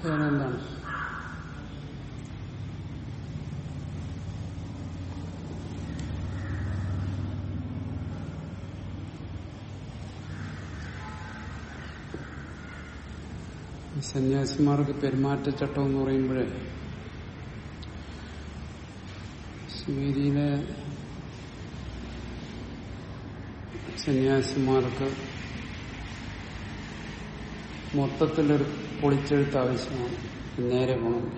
വേറെന്താണ് ഈ സന്യാസിമാർക്ക് പെരുമാറ്റച്ചട്ടം എന്ന് പറയുമ്പോഴേ ശിവേരിയിലെ സന്യാസിമാർക്ക് മൊത്തത്തിലൊരു പൊളിച്ചെഴുത്ത് ആവശ്യമാണ് നേരെ പോകണമെങ്കിൽ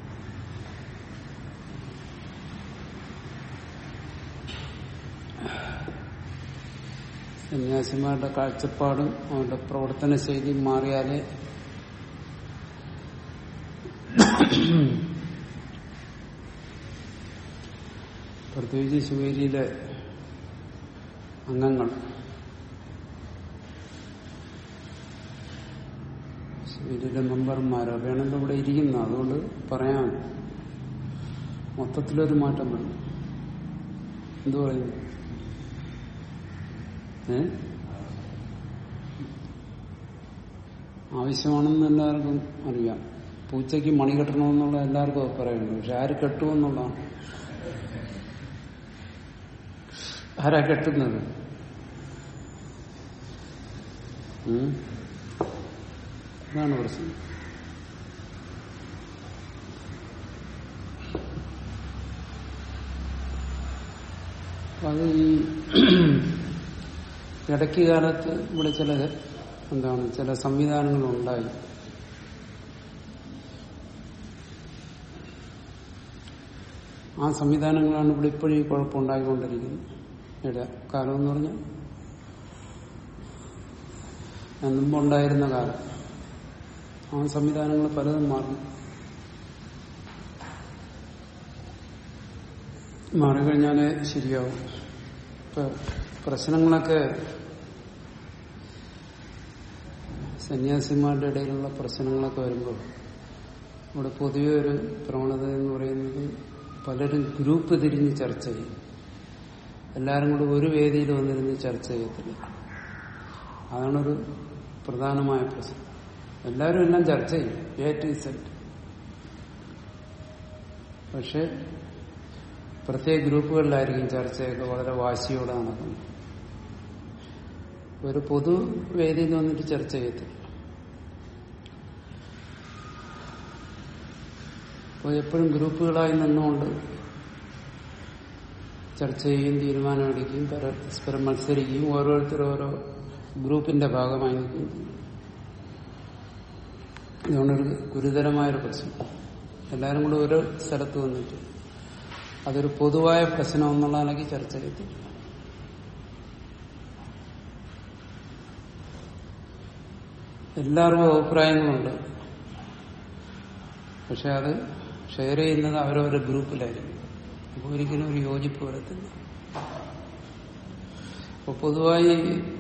സന്യാസിമാരുടെ കാഴ്ചപ്പാടും അവരുടെ പ്രവർത്തന ശൈലിയും മാറിയാലേ പ്രത്യേകിച്ച് ശിവേരിയിലെ അംഗങ്ങൾ ശിവേരിയിലെ മെമ്പർമാരോ വേണമെങ്കിൽ ഇവിടെ ഇരിക്കുന്ന അതുകൊണ്ട് പറയാം മൊത്തത്തിലൊരു മാറ്റം വന്നു എന്തു പറയുന്നു ഏ ആവശ്യമാണെന്ന് എല്ലാവർക്കും അറിയാം പൂച്ചയ്ക്ക് മണി കെട്ടണമെന്നുള്ള എല്ലാവർക്കും അഭിപ്രായമുണ്ട് പക്ഷെ ആര് കെട്ടുമെന്നുള്ളതാണ് ആരാ കെട്ടുന്നത് ഉം? അതാണ് പ്രശ്നം അപ്പൊ അത് ഈ ഇടയ്ക്ക് കാലത്ത് ഇവിടെ ചില എന്താണ് ചില സംവിധാനങ്ങളുണ്ടായി ആ സംവിധാനങ്ങളാണ് ഇവിടെ ഇപ്പോഴും ഈ കുഴപ്പമുണ്ടായിക്കൊണ്ടിരിക്കുന്നത് ഇവിടെ കാലം എന്ന് പറഞ്ഞാൽ ഞാൻ മുമ്പുണ്ടായിരുന്ന കാലം ആ സംവിധാനങ്ങൾ പലതും മാറി മാറിക്കഴിഞ്ഞാലേ ശരിയാവും ഇപ്പൊ പ്രശ്നങ്ങളൊക്കെ സന്യാസിമാരുടെ ഇടയിലുള്ള പ്രശ്നങ്ങളൊക്കെ വരുമ്പോൾ ഇവിടെ പൊതുവെ ഒരു പ്രവണത എന്ന് പറയുന്നത് പലരും ഗ്രൂപ്പ് തിരിഞ്ഞ് ചർച്ച ചെയ്യും എല്ലാവരും കൂടി ഒരു വേദിയിൽ വന്നിരുന്ന് ചർച്ച ചെയ്യത്തില്ല അതാണൊരു പ്രധാനമായ പ്രശ്നം എല്ലാവരും എല്ലാം ചർച്ച ചെയ്യും എ ടു സെറ്റ് പക്ഷെ പ്രത്യേക ഗ്രൂപ്പുകളിലായിരിക്കും ചർച്ചയൊക്കെ വളരെ വാശിയോടെ നടക്കുന്നത് ഒരു പൊതു വേദിയിൽ വന്നിട്ട് ചർച്ച ചെയ്യത്തില്ല അപ്പോൾ എപ്പോഴും ഗ്രൂപ്പുകളായി നിന്നുകൊണ്ട് ചർച്ച ചെയ്യുകയും തീരുമാനമെടുക്കുകയും പരസ്പരം മത്സരിക്കുകയും ഓരോരുത്തരും ഓരോ ഗ്രൂപ്പിന്റെ ഭാഗമായി നിൽക്കുകയും ചെയ്യും. ഇതുകൊണ്ടൊരു ഗുരുതരമായൊരു പ്രശ്നം എല്ലാവരും കൂടെ ഒരു സ്ഥലത്ത് വന്നിട്ട് അതൊരു പൊതുവായ പ്രശ്നം എന്നുള്ള നിലയ്ക്ക് ചർച്ച ചെയ്തില്ല എല്ലാവർക്കും അഭിപ്രായങ്ങളുണ്ട് പക്ഷെ അത് ഷെയർ ചെയ്യുന്നത് അവരവരുടെ ഗ്രൂപ്പിലായിരിക്കും അപ്പോൾ ഒരിക്കലും ഒരു യോജിപ്പ് വരത്തില്ല അപ്പോൾ പൊതുവായി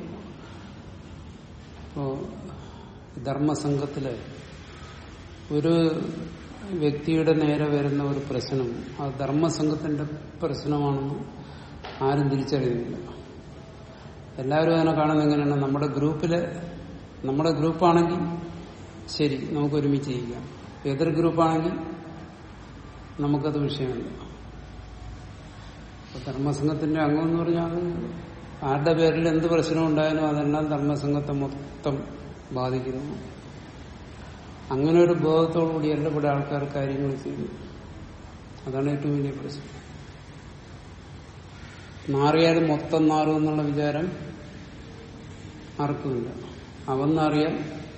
ഇപ്പോ ധർമ്മസംഘത്തിലെ ഒരു വ്യക്തിയുടെ നേരെ വരുന്ന ഒരു പ്രശ്നം അത് ധർമ്മസംഘത്തിന്റെ പ്രശ്നമാണെന്ന് ആരും തിരിച്ചറിയുന്നില്ല എല്ലാവരും അതിനെ കാണുന്നത് എങ്ങനെയാണ് നമ്മുടെ ഗ്രൂപ്പില് നമ്മുടെ ഗ്രൂപ്പാണെങ്കിൽ ശരി നമുക്ക് ഒരുമിച്ച് ചെയ്യാം എതിർ ഗ്രൂപ്പാണെങ്കിൽ നമുക്കത് വിഷയമല്ല അപ്പൊ ധർമ്മസംഘത്തിന്റെ അംഗം എന്ന് പറഞ്ഞാൽ അത് ആരുടെ പേരിൽ എന്ത് പ്രശ്നം ഉണ്ടായാലും അതെല്ലാം ധർമ്മസംഘത്തെ മൊത്തം ബാധിക്കുന്നു അങ്ങനെ ഒരു ബോധത്തോടുകൂടിയല്ല ഇവിടെ ആൾക്കാർ കാര്യങ്ങൾ ചെയ്യുന്നു അതാണ് ഏറ്റവും വലിയ പ്രശ്നം മാറിയാൽ മൊത്തം മാറും എന്നുള്ള വിചാരം ആർക്കുമില്ല അവന്നറിയാൻ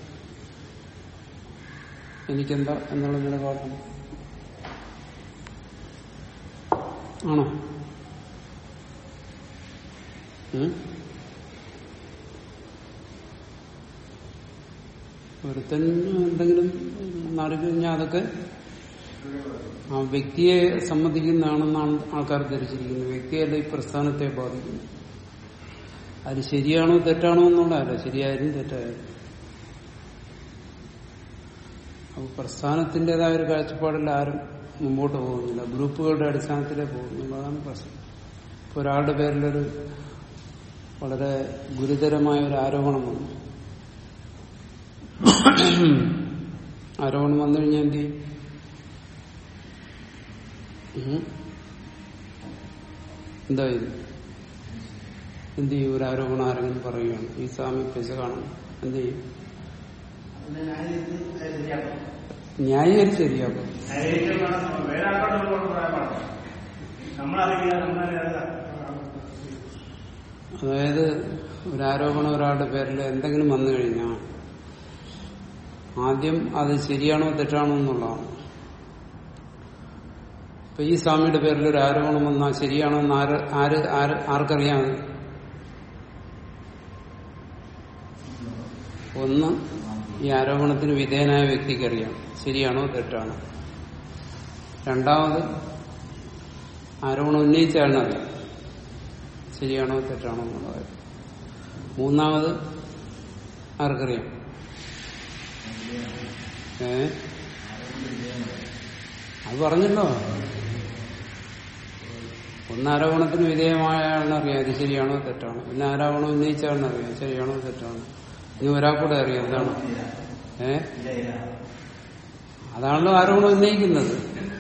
എനിക്കെന്താ എന്നുള്ള നിലപാടാണ് ആണോ ഉം? ഒരുത്തൻ എന്തെങ്കിലും മാറിക്കഴിഞ്ഞാൽ അതൊക്കെ ആ വ്യക്തിയെ സംബന്ധിക്കുന്നതാണെന്നാണ് ആൾക്കാർ ധരിച്ചിരിക്കുന്നത് വ്യക്തിയല്ല ഈ പ്രസ്ഥാനത്തെ ബാധിക്കുന്നു അത് ശരിയാണോ തെറ്റാണോ എന്നുള്ളതല്ല ശരിയായാലും തെറ്റായാലും അപ്പൊ പ്രസ്ഥാനത്തിൻ്റെതായ ഒരു കാഴ്ചപ്പാടിൽ ആരും മുമ്പോട്ട് പോകുന്നില്ല ഗ്രൂപ്പുകളുടെ അടിസ്ഥാനത്തിലേ പോകുന്നുള്ളൂ അതാണ് പ്രശ്നം ഇപ്പൊ ഒരാളുടെ പേരിലൊരു വളരെ ഗുരുതരമായ ഒരു ആരോപണം വന്നു ആരോപണം വന്നു കഴിഞ്ഞാൽ എന്ത് ചെയ്യും ഉം? എന്തായാലും എന്ത് ചെയ്യും ഒരു ആരോപണം ആരെങ്കിലും പറയുകയാണ് ഈ സ്വാമി പൈസ കാണണം എന്ത് ചെയ്യും അതിനെ ന്യായീകരിച്ച് അത് ശരിയാക്കണം. ന്യായീകരിച്ച് ശരിയാക്കും ന്യായീകരിക്കണം വേറെ ആൾക്കാരോട് പറയാൻ പാടില്ല നമ്മളറിയില്ല നമ്മളറിയാതെ അതായത് ഒരു ആരോപണം ഒരാളുടെ പേരിൽ എന്തെങ്കിലും വന്നു കഴിഞ്ഞാൽ ആദ്യം അത് ശരിയാണോ തെറ്റാണോ എന്നുള്ളതാണ് ഇപ്പൊ ഈ സ്വാമിയുടെ പേരിൽ ഒരു ആരോപണം വന്നാൽ ശരിയാണോ എന്ന് ആര് ആര് ആര് ആർക്കറിയാം അത്? ഒന്ന് ഈ ആരോപണത്തിന് വിധേയനായ വ്യക്തിക്കറിയാം ശരിയാണോ തെറ്റാണോ രണ്ടാമത് ആരോപണം ഉന്നയിച്ച ആളിനറിയാം ശരിയാണോ തെറ്റാണോ എന്നുള്ള കാര്യം മൂന്നാമത് ആർക്കറിയാം ഏ അത് പറഞ്ഞല്ലോ ഒന്ന് ആരോപണത്തിന് വിധേയമായ ആളിനറിയാം ഇത് ശരിയാണോ തെറ്റാണോ പിന്നെ ആരോപണം ഉന്നയിച്ച ആളിനറിയാം ശരിയാണോ തെറ്റാണോ ഇനി ഒരാൾക്കൂടെ അറിയാം എന്താണ് ഏ അതാണല്ലോ ആരോപണം ഉന്നയിക്കുന്നത്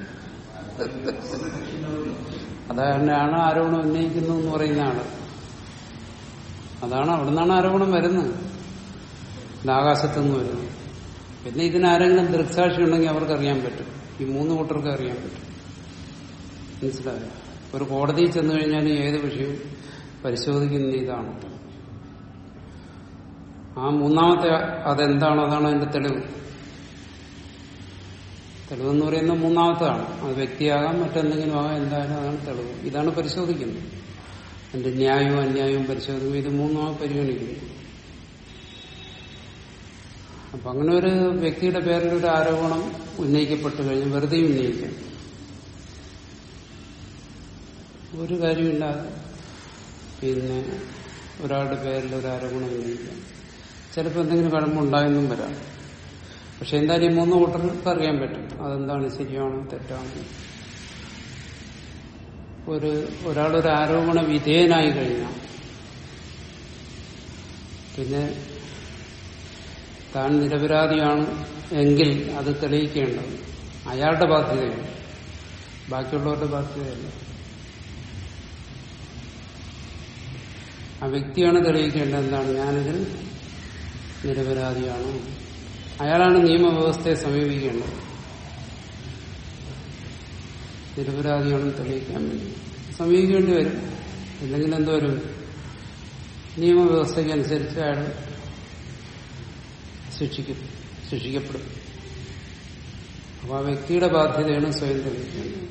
അതാണ് ആരോപണം ഉന്നയിക്കുന്നു എന്ന് പറയുന്ന ആള് അതാണ് അവിടെ നിന്നാണ് ആരോപണം വരുന്നത് ഇത് ആകാശത്തു നിന്ന് വരുന്നത് പിന്നെ ഇതിനാരെങ്കിലും ദൃക്സാക്ഷി ഉണ്ടെങ്കിൽ അവർക്ക് അറിയാൻ പറ്റും ഈ മൂന്ന് കൂട്ടർക്ക് അറിയാൻ പറ്റും മനസ്സിലായോ ഒരു കോടതിയിൽ ചെന്നു കഴിഞ്ഞാൽ ഏത് വിഷയവും പരിശോധിക്കുന്ന ഇതാണ് ആ മൂന്നാമത്തെ അതെന്താണോ അതാണ് അതിന്റെ തെളിവ് തെളിവെന്ന് പറയുന്നത് മൂന്നാമത്താണ് അത് വ്യക്തിയാകാം മറ്റെന്തെങ്കിലും ആകാം എന്തായാലും അതാണ് തെളിവ് ഇതാണ് പരിശോധിക്കുന്നത് എന്റെ ന്യായവും അന്യായവും പരിശോധിക്കും ഇത് മൂന്നാമത് പരിഗണിക്കുന്നു അപ്പൊ അങ്ങനെ ഒരു വ്യക്തിയുടെ പേരിൽ ഒരു ആരോപണം ഉന്നയിക്കപ്പെട്ടു കഴിഞ്ഞ് വെറുതെ ഉന്നയിക്കാം ഒരു കാര്യമില്ലാതെ പിന്നെ ഒരാളുടെ പേരിൽ ഒരു ആരോപണം ഉന്നയിക്കാം ചിലപ്പോൾ എന്തെങ്കിലും കഴമ്പുണ്ടായെന്നും വരാം പക്ഷെ എന്തായാലും ഈ മൂന്ന് കൂട്ടർക്ക് അറിയാൻ പറ്റും അതെന്താണ് ശരിയാണോ തെറ്റാണോ ഒരു ഒരാളൊരു ആരോപണ വിധേയനായി കഴിഞ്ഞാൽ പിന്നെ താൻ നിരപരാധിയാണ് എങ്കിൽ അത് തെളിയിക്കേണ്ടത് അയാളുടെ ബാധ്യതയാണ് ബാക്കിയുള്ളവരുടെ ബാധ്യതയല്ല ആ വ്യക്തിയാണ് തെളിയിക്കേണ്ടത് എന്താണ് ഞാനിതിൽ നിരപരാധിയാണ് അയാളാണ് നിയമവ്യവസ്ഥയെ സമീപിക്കേണ്ടത് നിരപരാധിയാണെന്ന് തെളിയിക്കാൻ വേണ്ടി സമീപിക്കേണ്ടി വരും ഇല്ലെങ്കിൽ എന്തോരും നിയമവ്യവസ്ഥയ്ക്ക് അനുസരിച്ച് അയാൾ ശിക്ഷിക്കും ശിക്ഷിക്കപ്പെടും അപ്പൊ ആ വ്യക്തിയുടെ ബാധ്യതയാണ് സ്വയം തെളിയിക്കേണ്ടത്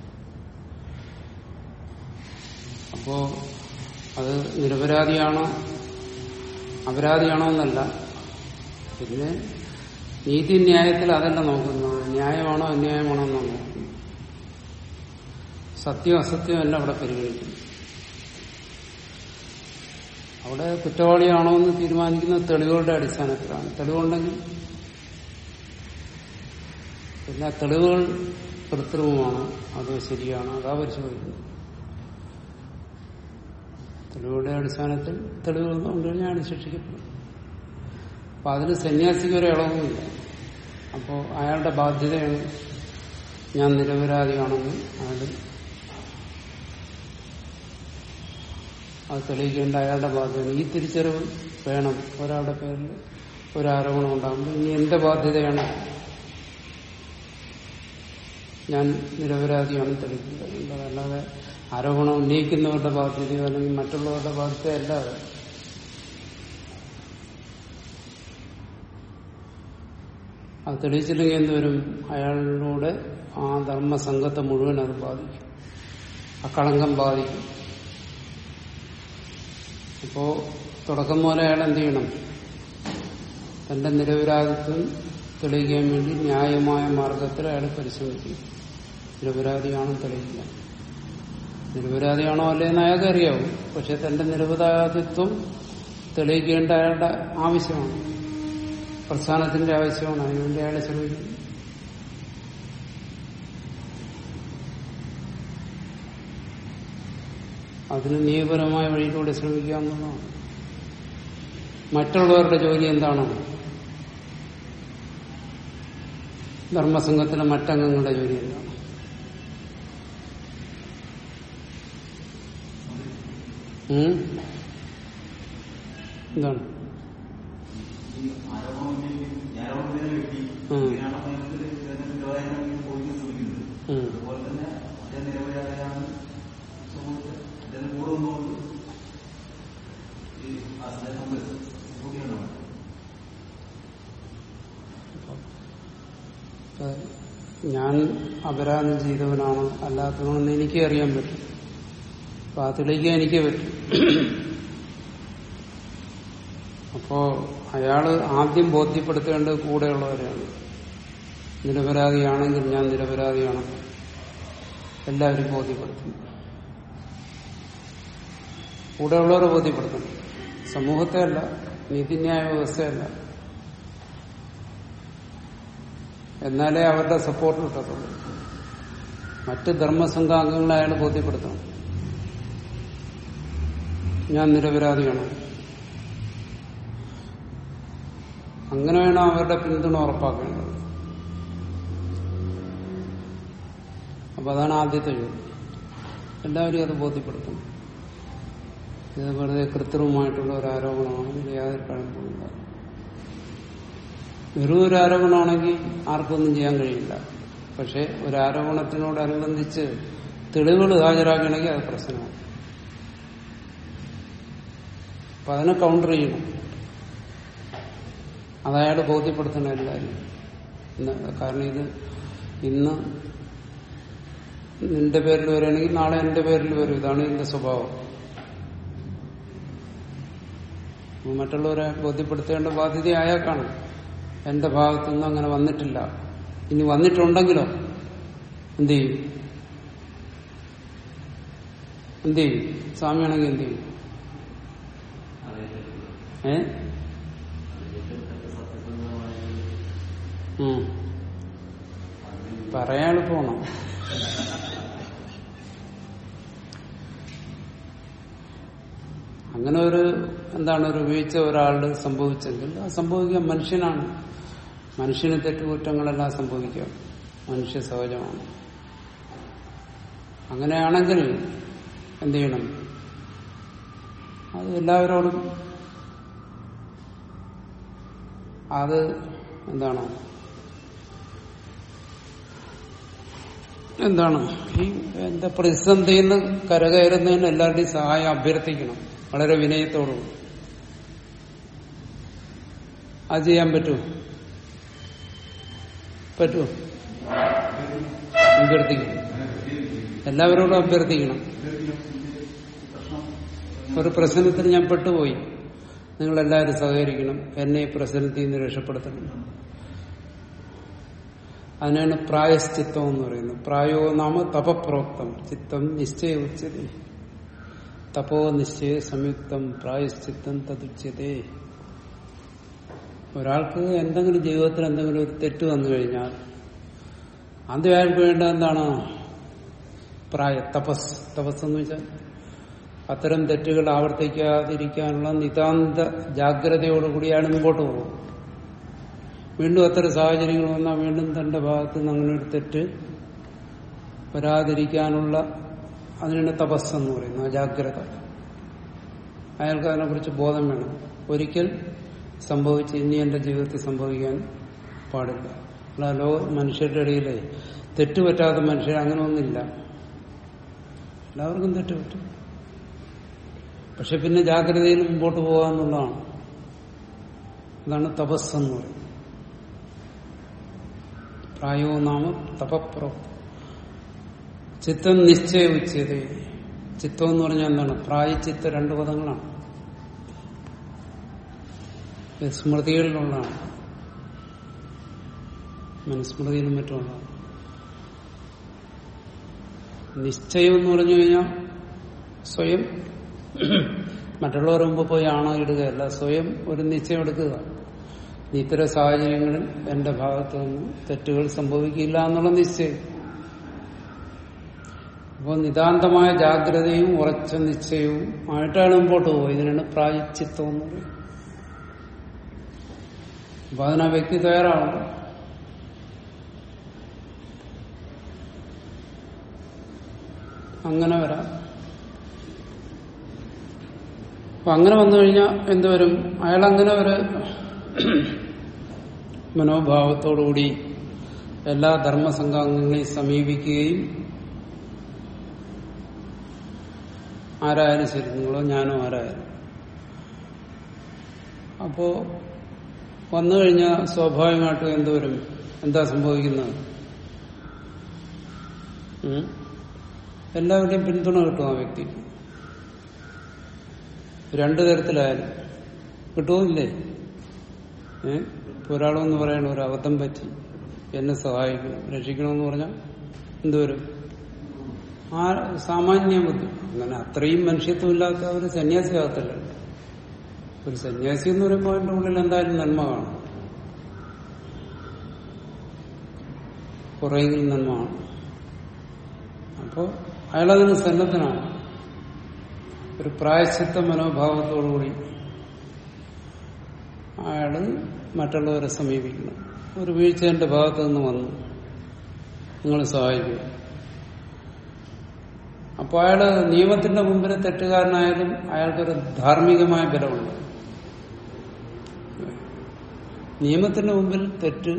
അപ്പോ അത് നിരപരാധിയാണോ അപരാധിയാണോ എന്നല്ല പിന്നെ നീതിന്യായത്തിൽ അതല്ല നോക്കുന്നത് ന്യായമാണോ അന്യായമാണോ എന്നാണ് നോക്കുന്നത് സത്യം അസത്യം അല്ല അവിടെ പരിഗണിക്കുന്നത് അവിടെ കുറ്റവാളിയാണോ എന്ന് തീരുമാനിക്കുന്നത് തെളിവുകളുടെ അടിസ്ഥാനത്തിലാണ് തെളിവുണ്ടെങ്കിൽ പിന്നെ തെളിവുകൾ കൃത്രിമമാണോ അതോ ശരിയാണോ അതാ പരിശോധിക്കുന്നത് തെളിവുകളുടെ അടിസ്ഥാനത്തിൽ തെളിവുകൾ കൊണ്ട് കഴിഞ്ഞാൽ ശിക്ഷിക്കപ്പെടും അപ്പൊ അതിന് സന്യാസിക്ക് ഒരു ഇളവുമില്ല അപ്പോൾ അയാളുടെ ബാധ്യതയാണ് ഞാൻ നിരപരാധിയാണെന്ന് അയാൾ അത് തെളിയിക്കേണ്ട അയാളുടെ ബാധ്യത ഈ തിരിച്ചറിവ് വേണം ഒരാളുടെ പേരിൽ ഒരു ആരോപണം ഉണ്ടാകുമ്പോൾ ഇനി എന്റെ ബാധ്യതയാണ് ഞാൻ നിരപരാധിയാണ് തെളിയിക്കുന്നത് അല്ലാതെ ആരോപണം ഉന്നയിക്കുന്നവരുടെ ബാധ്യതയോ അല്ലെങ്കിൽ മറ്റുള്ളവരുടെ ബാധ്യതയല്ല അത് അത് തെളിയിച്ചില്ലെങ്കിൽ എന്തുവരും അയാളിലൂടെ ആ ധർമ്മസംഘത്തെ മുഴുവൻ അത് ബാധിക്കും ആ കളങ്കം ബാധിക്കും അപ്പോ തുടക്കം പോലെ അയാൾ എന്ത് ചെയ്യണം തന്റെ നിരപരാധിത്വം തെളിയിക്കാൻ വേണ്ടി ന്യായമായ മാർഗത്തിൽ അയാൾ പരിശ്രമിക്കും നിരപരാധിയാണോ തെളിയിക്കാൻ നിരപരാധിയാണോ അല്ലേന്ന് അയാൾക്ക് അറിയാവും പക്ഷെ തന്റെ നിരപരാധിത്വം തെളിയിക്കേണ്ട അയാളുടെ ആവശ്യമാണ് പ്രസ്ഥാനത്തിന്റെ ആവശ്യമാണ് അതിനുവേണ്ടി അയാളെ ശ്രമിക്കും അതിന് നിയമപരമായ വഴിയിലൂടെ ശ്രമിക്കുക എന്നുള്ളതാണ് മറ്റുള്ളവരുടെ ജോലി എന്താണോ ധർമ്മസംഘത്തിലെ മറ്റംഗങ്ങളുടെ ജോലി എന്താണ് ഉം? എന്താണ് ഈ ആരോപണം ഉന്നയിക്കും, ഈ ആരോപണം ഉന്നയിക്കുന്ന വ്യക്തി ഉം. ഇതിനാണ് അദ്ദേഹത്തിന് ഇതിനകത്ത് നിരോധനം പോലീസ് ശ്രമിക്കുന്നത് ഉം. അതുപോലെ തന്നെ അദ്ദേഹം നിരപരാധിയാണ് സമൂഹത്തിൽ അദ്ദേഹം കൂടെ നിന്നുകൊണ്ട് ഈ അദ്ദേഹം കൂടിയാണ് ഇപ്പൊ ഞാൻ അപരാധം ചെയ്തവനാണോ അല്ലാത്തവനാണെന്ന് എനിക്ക് അറിയാൻ പറ്റും അപ്പൊ അത് തെളിയിക്കാൻ എനിക്ക് പറ്റും അപ്പോ അയാള് ആദ്യം ബോധ്യപ്പെടുത്തേണ്ടത് കൂടെയുള്ളവരെയാണ് നിരപരാധിയാണെങ്കിൽ ഞാൻ നിരപരാധിയാണെന്ന് എല്ലാവരും ബോധ്യപ്പെടുത്തും കൂടെയുള്ളവരെ ബോധ്യപ്പെടുത്തണം സമൂഹത്തെ അല്ല നീതിന്യായ വ്യവസ്ഥയല്ല എന്നാലേ അവരുടെ സപ്പോർട്ട് കിട്ടത്തുള്ളൂ മറ്റ് ധർമ്മസംഘാംഗങ്ങളെ അയാൾ ബോധ്യപ്പെടുത്തണം ഞാൻ നിരപരാധിയാണ് അങ്ങനെ വേണം അവരുടെ പിന്തുണ ഉറപ്പാക്കേണ്ടത് അപ്പൊ അതാണ് ആദ്യത്തെ ജോലി എല്ലാവരും അത് ബോധ്യപ്പെടുത്തണം ഇത് വെറുതെ കൃത്രിമമായിട്ടുള്ള ഒരു ആരോപണമാണെങ്കിൽ യാതൊരു പഴമ്പുമില്ല വെറും ഒരു ആരോപണമാണെങ്കിൽ ആർക്കൊന്നും ചെയ്യാൻ കഴിയില്ല പക്ഷെ ഒരു ആരോപണത്തിനോടനുബന്ധിച്ച് തെളിവുകൾ ഹാജരാക്കണമെങ്കിൽ അത് പ്രശ്നമാണ് അപ്പൊ അതിനെ കൗണ്ടർ ചെയ്യണം അതയാൾ ബോധ്യപ്പെടുത്തണം എല്ലാവരും ഇന്ന് കാരണം ഇത് ഇന്ന് നിന്റെ പേരിൽ വരികയാണെങ്കിൽ നാളെ എന്റെ പേരിൽ വരും ഇതാണ് ഇതിന്റെ സ്വഭാവം അപ്പൊ മറ്റുള്ളവരെ ബോധ്യപ്പെടുത്തേണ്ട ബാധ്യത അയാൾക്കാണ് എന്റെ ഭാഗത്തുനിന്ന് അങ്ങനെ വന്നിട്ടില്ല ഇനി വന്നിട്ടുണ്ടെങ്കിലോ എന്ത് ചെയ്യും എന്ത് ചെയ്യും സ്വാമിയാണെങ്കിൽ എന്ത് ചെയ്യും ഏ ഉം. പറയാൻ എളുപ്പമാണോ അങ്ങനെ ഒരു എന്താണ് ഒരു വീഴ്ച ഒരാളുടെ സംഭവിച്ചെങ്കിൽ അത് സംഭവിക്കാൻ മനുഷ്യനാണ് മനുഷ്യന് തെറ്റുകുറ്റങ്ങളെല്ലാം സംഭവിക്കാം മനുഷ്യ സഹജമാണ് അങ്ങനെയാണെങ്കിൽ എന്ത് ചെയ്യണം അത് എല്ലാവരോടും അത് എന്താണ് എന്താണ് ഈ എന്താ പ്രതിസന്ധിയിൽ നിന്ന് കരകയറുന്നതിന് എല്ലാവരുടെയും സഹായം അഭ്യർത്ഥിക്കണം വളരെ വിനയത്തോടുകൂടി അത് ചെയ്യാൻ പറ്റുമോ പറ്റുമോ അഭ്യർത്ഥിക്കണം എല്ലാവരോടും അഭ്യർത്ഥിക്കണം ഒരു പ്രശ്നത്തിന് ഞാൻ പെട്ടുപോയി നിങ്ങളെല്ലാവരും സഹകരിക്കണം എന്നെ ഈ പ്രശ്നത്തിൽ നിന്ന് രക്ഷപ്പെടുത്തണം അതിനാണ് പ്രായശ്ചിത്തം എന്ന് പറയുന്നത് പ്രായോ നാമ തപപ്രോക്തം ചിത്തം നിശ്ചയ ഉച്ചതേ തപോ നിശ്ചയ സംയുക്തം പ്രായശ്ചിത്തം തതുച്യതേ ഒരാൾക്ക് എന്തെങ്കിലും ജീവിതത്തിൽ എന്തെങ്കിലും ഒരു തെറ്റ് വന്നു കഴിഞ്ഞാൽ ആദ്യം അയാൾക്ക് വേണ്ട എന്താണ് പ്രായ തപസ് തപസ് എന്ന് വെച്ചാൽ അത്തരം തെറ്റുകൾ ആവർത്തിക്കാതിരിക്കാനുള്ള നിതാന്ത ജാഗ്രതയോടുകൂടിയാണ് മുമ്പോട്ട് പോകും വീണ്ടും അത്തരം സാഹചര്യങ്ങൾ വന്നാൽ വീണ്ടും തന്റെ ഭാഗത്ത് നിന്ന് അങ്ങനെ ഒരു തെറ്റ് വരാതിരിക്കാനുള്ള അതിനാണ് തപസ് എന്ന് പറയുന്നത് ആ ജാഗ്രത അയാൾക്ക് അതിനെക്കുറിച്ച് ബോധം വേണം ഒരിക്കൽ സംഭവിച്ച് ഇനി എന്റെ ജീവിതത്തിൽ സംഭവിക്കാൻ പാടില്ല അല്ല ലോക മനുഷ്യരുടെ ഇടയിൽ തെറ്റുപറ്റാത്ത മനുഷ്യർ അങ്ങനെ ഒന്നില്ല എല്ലാവർക്കും തെറ്റുപറ്റും പക്ഷെ പിന്നെ ജാഗ്രതയിൽ മുമ്പോട്ട് പോകാന്നുള്ളതാണ് അതാണ് തപസ് എന്ന് പറയുന്നത് പ്രായോ നാമ തപപ്രോ ചിത്തം നിശ്ചയ ഉച്ചത് ചിത്തം എന്ന് പറഞ്ഞാൽ എന്താണ് പ്രായച്ചിത്ത രണ്ട് പദങ്ങളാണ് ഇത് സ്മൃതികളിലുള്ളതാണ് മനുസ്മൃതിയിലും മറ്റുമുള്ളതാണ് നിശ്ചയം എന്ന് പറഞ്ഞു കഴിഞ്ഞാൽ സ്വയം മറ്റുള്ളവർ മുമ്പ് പോയി ആണോ ഇടുകയല്ല സ്വയം ഒരു നിശ്ചയം എടുക്കുക ഇത്തരം സാഹചര്യങ്ങളിൽ എന്റെ ഭാഗത്തു നിന്ന് തെറ്റുകൾ സംഭവിക്കില്ല എന്നുള്ള നിശ്ചയം അപ്പോൾ നിതാന്തമായ ജാഗ്രതയും ഉറച്ച നിശ്ചയവും ആയിട്ടാണ് മുമ്പോട്ട് പോകുക ഇതിനാണ് പ്രായച്ചിത്തം എന്ന് പറയുന്നത് അപ്പൊ അതിനാ വ്യക്തി തയ്യാറാവണം അങ്ങനെ വരാം അപ്പൊ അങ്ങനെ വന്നു കഴിഞ്ഞാൽ എന്തുവരും അയാൾ അങ്ങനെ ഒരു മനോഭാവത്തോടുകൂടി എല്ലാ ധർമ്മസംഘാംഗങ്ങളെയും സമീപിക്കുകയും ആരായാലും ശരി നിങ്ങളോ ഞാനോ ആരായാലും അപ്പോ വന്നു കഴിഞ്ഞാൽ സ്വാഭാവികമായിട്ടും എന്തുവരും എന്താ സംഭവിക്കുന്നത് ഉം? എല്ലാവരുടെയും പിന്തുണ കിട്ടും ആ വ്യക്തിക്ക് രണ്ടു തരത്തിലായാലും കിട്ടുമില്ലേ ഏ ഇപ്പൊ ഒരാളെന്ന് പറയണ ഒരു അബദ്ധം പറ്റി എന്നെ സഹായിക്കണം രക്ഷിക്കണമെന്ന് പറഞ്ഞാൽ എന്തുവരും ആ സാമാന്യ ബുദ്ധി അങ്ങനെ അത്രയും മനുഷ്യത്വം ഇല്ലാത്ത ഒരു സന്യാസിയാകത്തില്ല ഒരു സന്യാസി എന്ന് പറയുമ്പോൾ അതിന്റെ ഉള്ളിൽ എന്തായാലും നന്മ കാണും കുറെയെങ്കിലും നന്മ കാണും അപ്പോ അയാളതിന് സന്നദ്ധനാണ് ഒരു പ്രായശ്ചിത്ത മനോഭാവത്തോടുകൂടി അയാള് മറ്റുള്ളവരെ സമീപിക്കണം ഒരു വീഴ്ച എന്റെ ഭാഗത്ത് നിന്ന് വന്നു നിങ്ങൾ സഹായിക്കുക അപ്പൊ അയാള് നിയമത്തിന്റെ മുമ്പിൽ തെറ്റുകാരനായാലും അയാൾക്കൊരു ധാർമ്മികമായ ബലമുണ്ട് നിയമത്തിന്റെ മുമ്പിൽ തെറ്റ്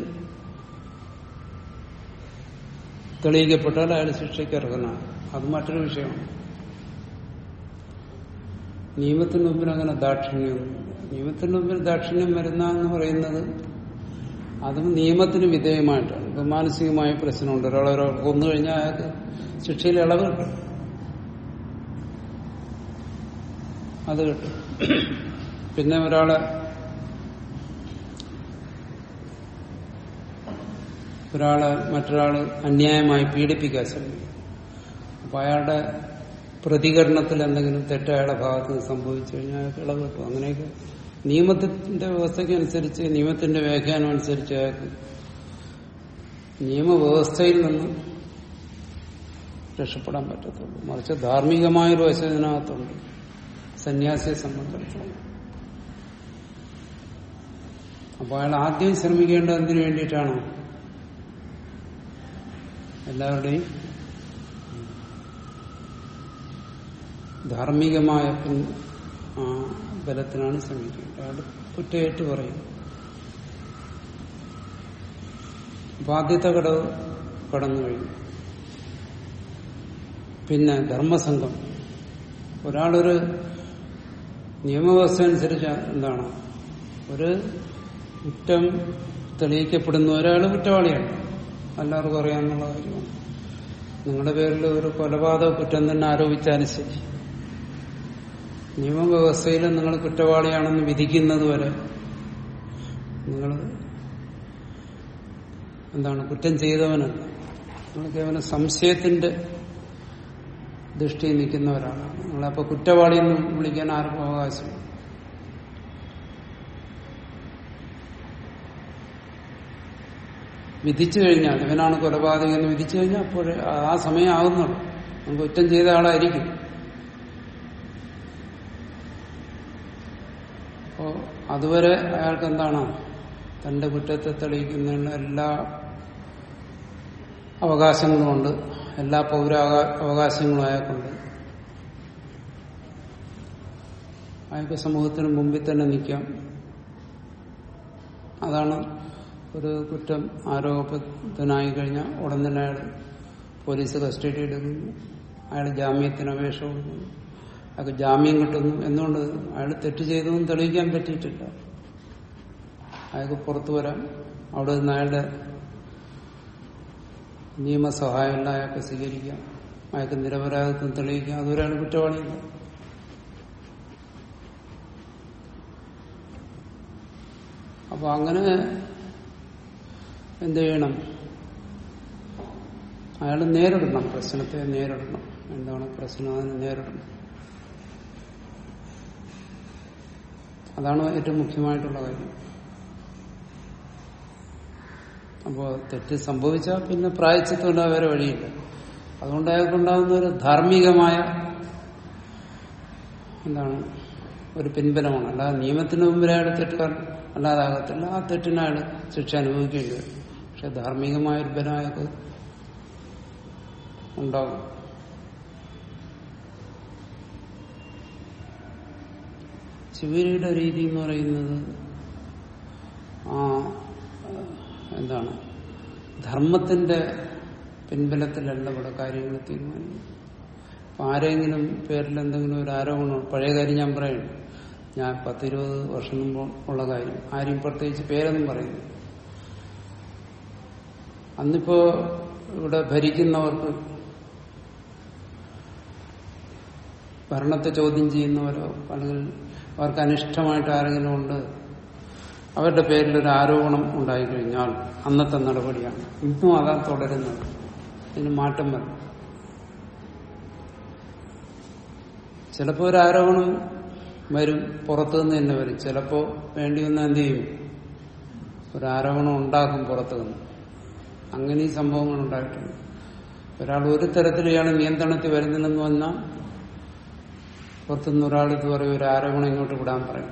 തെളിയിക്കപ്പെട്ടാൽ അയാൾ ശിക്ഷയ്ക്ക് അർഹനാണ് അത് മറ്റൊരു വിഷയമാണ് നിയമത്തിന് മുമ്പിൽ അങ്ങനെ ദാക്ഷിണ്യമൊന്നും നിയമത്തിന് മുമ്പിൽ ദാക്ഷിണ്യം വരുന്ന എന്ന് പറയുന്നത് അതും നിയമത്തിന് വിധേയമായിട്ടാണ് ഇപ്പൊ മാനസികമായ പ്രശ്നമുണ്ട് ഒരാളെ ഒരാൾ കൊന്നു കഴിഞ്ഞാൽ അയാൾക്ക് ശിക്ഷയിൽ ഇളവ് കിട്ടും അത് കിട്ടും പിന്നെ ഒരാളെ ഒരാളെ മറ്റൊരാള് അന്യായമായി പീഡിപ്പിക്കാൻ ശ്രമിക്കും അപ്പൊ അയാളുടെ പ്രതികരണത്തിൽ എന്തെങ്കിലും തെറ്റ് അയാളുടെ ഭാഗത്ത് നിന്ന് സംഭവിച്ചു കഴിഞ്ഞാൽ അയാൾക്ക് ഇളവ് കിട്ടും അങ്ങനെയൊക്കെ നിയമത്തിന്റെ വ്യവസ്ഥയ്ക്ക് അനുസരിച്ച് നിയമത്തിന്റെ വ്യാഖ്യാനം അനുസരിച്ച് അയാൾക്ക് നിയമവ്യവസ്ഥയിൽ നിന്ന് രക്ഷപ്പെടാൻ പറ്റത്തുള്ളൂ മറിച്ച് ധാർമ്മികമായൊരു വശം ഇതിനകത്തുണ്ട് സന്യാസിയെ സംബന്ധിച്ചിടത്തോളം അപ്പൊ അയാൾ ആദ്യം ശ്രമിക്കേണ്ടത് എന്തിനു വേണ്ടിയിട്ടാണോ എല്ലാവരുടെയും ധാർമ്മികമായ പിൻ- ആ ബലത്തിനാണ് ശ്രമിക്കുന്നത് അയാൾ കുറ്റയേറ്റ് പറയും അപ്പൊ ആദ്യത്തെ കടവ് കടന്നു കഴിഞ്ഞു പിന്നെ ധർമ്മസംഘം ഒരാളൊരു നിയമവ്യവസ്ഥ അനുസരിച്ച് എന്താണ് ഒരു കുറ്റം തെളിയിക്കപ്പെടുന്ന ഒരാൾ കുറ്റവാളിയാണ് എല്ലാവർക്കും അറിയാവുന്ന കാര്യമാണ് നിങ്ങളുടെ പേരിൽ ഒരു കൊലപാതക കുറ്റം തന്നെ ആരോപിച്ചാലും ശരി നിയമവ്യവസ്ഥയിൽ നിങ്ങൾ കുറ്റവാളിയാണെന്ന് വിധിക്കുന്നത് വരെ നിങ്ങൾ എന്താണ് കുറ്റം ചെയ്തവനല്ല നിങ്ങൾ കേവലം സംശയത്തിന്റെ ദൃഷ്ടിയിൽ നിൽക്കുന്നവരാണ് നിങ്ങളപ്പോ കുറ്റവാളി എന്ന് വിളിക്കാൻ ആർക്കും അവകാശം വിധിച്ചു കഴിഞ്ഞാൽ ഇവനാണ് കൊലപാതകം എന്ന് വിധിച്ചു കഴിഞ്ഞാൽ അപ്പോൾ ആ സമയം ആകുന്നുള്ളൂ നമുക്ക് കുറ്റം ചെയ്ത ആളായിരിക്കും അപ്പോ അതുവരെ അയാൾക്ക് എന്താണ് തന്റെ കുറ്റത്തെ തെളിയിക്കുന്നതിനുള്ള എല്ലാ അവകാശങ്ങളുമുണ്ട് എല്ലാ പൗരാകാ അവകാശങ്ങളും അയാൾക്കുണ്ട് അയാൾക്ക് സമൂഹത്തിന് മുമ്പിൽ തന്നെ നിൽക്കാം അതാണ് ഒരു കുറ്റം ആരോപത്തിനായി കഴിഞ്ഞാൽ ഉടൻ തന്നെ അയാൾ പോലീസ് കസ്റ്റഡി എടുക്കുന്നു അയാൾ ജാമ്യത്തിന് അപേക്ഷ കൊടുക്കുന്നു അയാൾക്ക് ജാമ്യം കിട്ടുന്നു എന്തുകൊണ്ട് അയാൾ തെറ്റ് ചെയ്തതെന്ന് തെളിയിക്കാൻ പറ്റിയിട്ടില്ല അയാൾക്ക് പുറത്തു വരാം അവിടെ നിന്ന് അയാളുടെ നിയമസഹായമുള്ള അയാൾക്ക് സ്വീകരിക്കാം അയാൾക്ക് നിരപരാധിത്വം തെളിയിക്കാം അതൊരാൾ കുറ്റവാളിയില്ല അപ്പൊ അങ്ങനെ എന്ത് ചെയ്യണം അയാൾ നേരിടണം പ്രശ്നത്തെ നേരിടണം എന്താണ് പ്രശ്നം അതിനെ നേരിടണം അതാണ് ഏറ്റവും മുഖ്യമായിട്ടുള്ള കാര്യം അപ്പോൾ തെറ്റ് സംഭവിച്ചാൽ പിന്നെ പ്രായച്ചിത്തമില്ല വേറെ വഴിയില്ല അതുകൊണ്ട് അയാൾക്കുണ്ടാകുന്ന ഒരു ധാർമ്മികമായ എന്താണ് ഒരു പിൻബലമാണ് അല്ലാതെ നിയമത്തിന് മുമ്പിൽ അയാൾ തെറ്റുകാരൻ അല്ലാതാകത്തില്ല ആ തെറ്റിന് അയാൾ ശിക്ഷ അനുഭവിക്കേണ്ടി വരും പക്ഷെ ധാർമ്മികമായ ഒരു ബലം അയാൾക്ക് ഉണ്ടാകും ശിവരിയുടെ രീതി എന്ന് പറയുന്നത് ആ എന്താണ് ധർമ്മത്തിന്റെ പിൻബലത്തിലല്ല ഇവിടെ കാര്യങ്ങൾ തീരുമാനിക്കുന്നത് അപ്പൊ ആരെങ്കിലും പേരിൽ എന്തെങ്കിലും ഒരു ആരോപണം പഴയ കാര്യം ഞാൻ പറയുന്നു ഞാൻ പത്തിരുപത് വർഷം മുമ്പ് ഉള്ള കാര്യം ആരും പ്രത്യേകിച്ച് പേരൊന്നും പറയുന്നു അന്നിപ്പോ ഇവിടെ ഭരിക്കുന്നവർക്ക് ഭരണത്തെ ചോദ്യം ചെയ്യുന്നവരോ അല്ലെങ്കിൽ അവർക്ക് അനിഷ്ടമായിട്ട് ആരെങ്കിലും ഉണ്ട് അവരുടെ പേരിൽ ഒരു ആരോപണം ഉണ്ടായിക്കഴിഞ്ഞാൽ അന്നത്തെ നടപടിയാണ് ഇന്നും അതാ തുടരുന്നത് ഇതിന് മാറ്റം വരും ചിലപ്പോൾ ഒരു ആരോപണം വരും പുറത്തുനിന്ന് തന്നെ വരും ചിലപ്പോ വേണ്ടി വന്ന എന്ത് ചെയ്യും ഒരു ആരോപണം ഉണ്ടാക്കും പുറത്തുനിന്ന് അങ്ങനെ ഈ സംഭവങ്ങൾ ഉണ്ടായിട്ടുണ്ട് ഒരാൾ ഒരു തരത്തിൽ ഇയാൾ നിയന്ത്രണത്തിൽ വരുന്നില്ലെന്ന് വന്നാൽ പുറത്തുനിന്ന് ഒരാൾ ഇത് പറയും ഒരു ആരോപണം ഇങ്ങോട്ട് വിടാൻ പറയും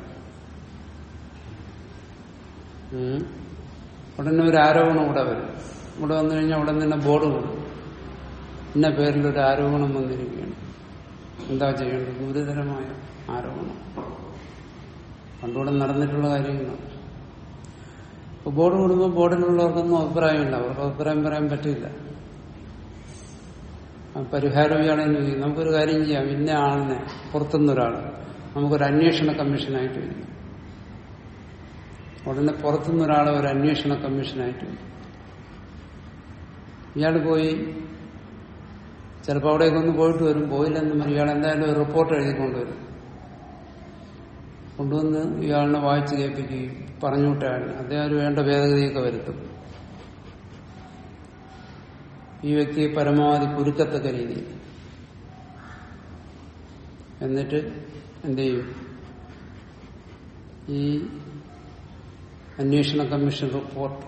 ഉം. ഉടനെ ഒരു ആരോപണം ഇവിടെ വരും ഇവിടെ വന്നു കഴിഞ്ഞാൽ ഉടൻ തന്നെ ബോർഡ് കൊടുക്കും ഇന്ന പേരിൽ ഒരു ആരോപണം വന്നിരിക്കുകയാണ് എന്താ ചെയ്യേണ്ടത് ഗുരുതരമായ ആരോപണം പണ്ടുകൂടെ നടന്നിട്ടുള്ള കാര്യങ്ങളാണ് ഇപ്പൊ ബോർഡ് കൂടുമ്പോൾ ബോർഡിലുള്ളവർക്കൊന്നും അഭിപ്രായമില്ല അവർക്ക് അഭിപ്രായം പറയാൻ പറ്റില്ല ആ പരിഹാരം ഇയാളെന്ന് ചെയ്യും നമുക്കൊരു കാര്യം ചെയ്യാം ഇന്ന ആളിനെ പുറത്തുനിന്നൊരാൾ നമുക്കൊരു അന്വേഷണ കമ്മീഷനായിട്ട് വരും ഉടനെ പുറത്തുനിന്നൊരാളെ ഒരു അന്വേഷണ കമ്മീഷനായിട്ട് വരും ഇയാൾ പോയി ചിലപ്പോൾ അവിടേക്ക് ഒന്ന് പോയിട്ട് വരും പോയില്ലെന്ന് പറയും ഇയാൾ എന്തായാലും ഒരു റിപ്പോർട്ട് എഴുതിക്കൊണ്ടുവരും കൊണ്ടുവന്ന് ഇയാളിനെ വായിച്ച് കേൾപ്പിക്കുകയും പറഞ്ഞു വിട്ടാണ് അദ്ദേഹം ഒരു വേണ്ട ഭേദഗതിയൊക്കെ വരുത്തും ഈ വ്യക്തിയെ പരമാവധി കുരുക്കത്തക്ക രീതിയിൽ എന്നിട്ട് എന്ത് ചെയ്യും ഈ അന്വേഷണ കമ്മീഷൻ റിപ്പോർട്ട്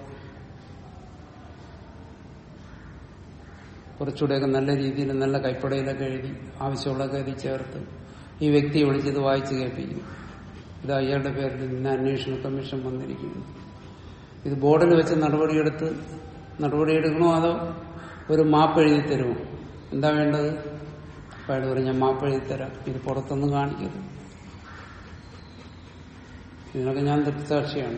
കുറച്ചുകൂടെയൊക്കെ നല്ല രീതിയിൽ നല്ല കൈപ്പടയിലൊക്കെ എഴുതി ആവശ്യമുള്ളതൊക്കെ എഴുതി ചേർത്ത് ഈ വ്യക്തിയെ വിളിച്ചത് വായിച്ച് കേൾപ്പിക്കും ഇത് അയാളുടെ പേരിൽ ഇന്ന് അന്വേഷണ കമ്മീഷൻ വന്നിരിക്കുന്നു ഇത് ബോർഡിൽ വെച്ച് നടപടിയെടുത്ത് നടപടിയെടുക്കണോ അതോ ഒരു മാപ്പ് എഴുതി തരുമോ എന്താ വേണ്ടത് അപ്പൊ അയാൾ പറയും ഞാൻ മാപ്പ് എഴുതി തരാം ഇത് പുറത്തൊന്നും കാണിക്കരുത് ഇതിനൊക്കെ ഞാൻ ദൃക്സാക്ഷിയാണ്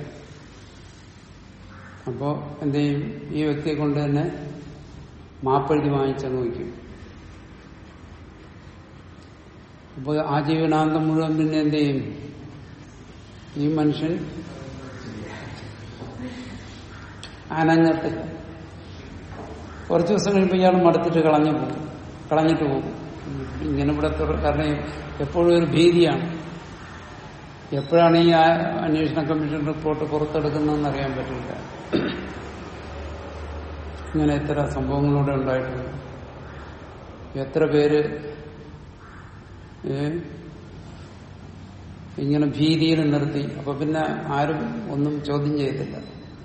അപ്പോ എന്ത് ചെയ്യും ഈ വ്യക്തിയെ കൊണ്ട് തന്നെ മാപ്പെഴുതി വാങ്ങിച്ചങ്ങ് വയ്ക്കും അപ്പൊ ആജീവനാന്തം മുഴുവൻ പിന്നെ എന്ത് ചെയ്യും ഈ മനുഷ്യൻ അനങ്ങത്തില്ല കുറച്ചു ദിവസം കഴിയുമ്പോൾ ഇയാൾ മടുത്തിട്ട് കളഞ്ഞു പോകും കളഞ്ഞിട്ട് പോകും ഇങ്ങനെ ഇവിടെ തുട- കാരണം എപ്പോഴും ഒരു ഭീതിയാണ് എപ്പോഴാണ് ഈ ആ- അന്വേഷണ കമ്മീഷൻ റിപ്പോർട്ട് പുറത്തെടുക്കുന്നതെന്ന് അറിയാൻ പറ്റില്ല ഇങ്ങനെ എത്ര സംഭവങ്ങളിലൂടെ ഉണ്ടായിട്ടുണ്ട് എത്ര പേര് ഏ, ഇങ്ങനെ ഭീതിയിൽ നിർത്തി അപ്പൊ പിന്നെ ആരും ഒന്നും ചോദ്യം ചെയ്തില്ല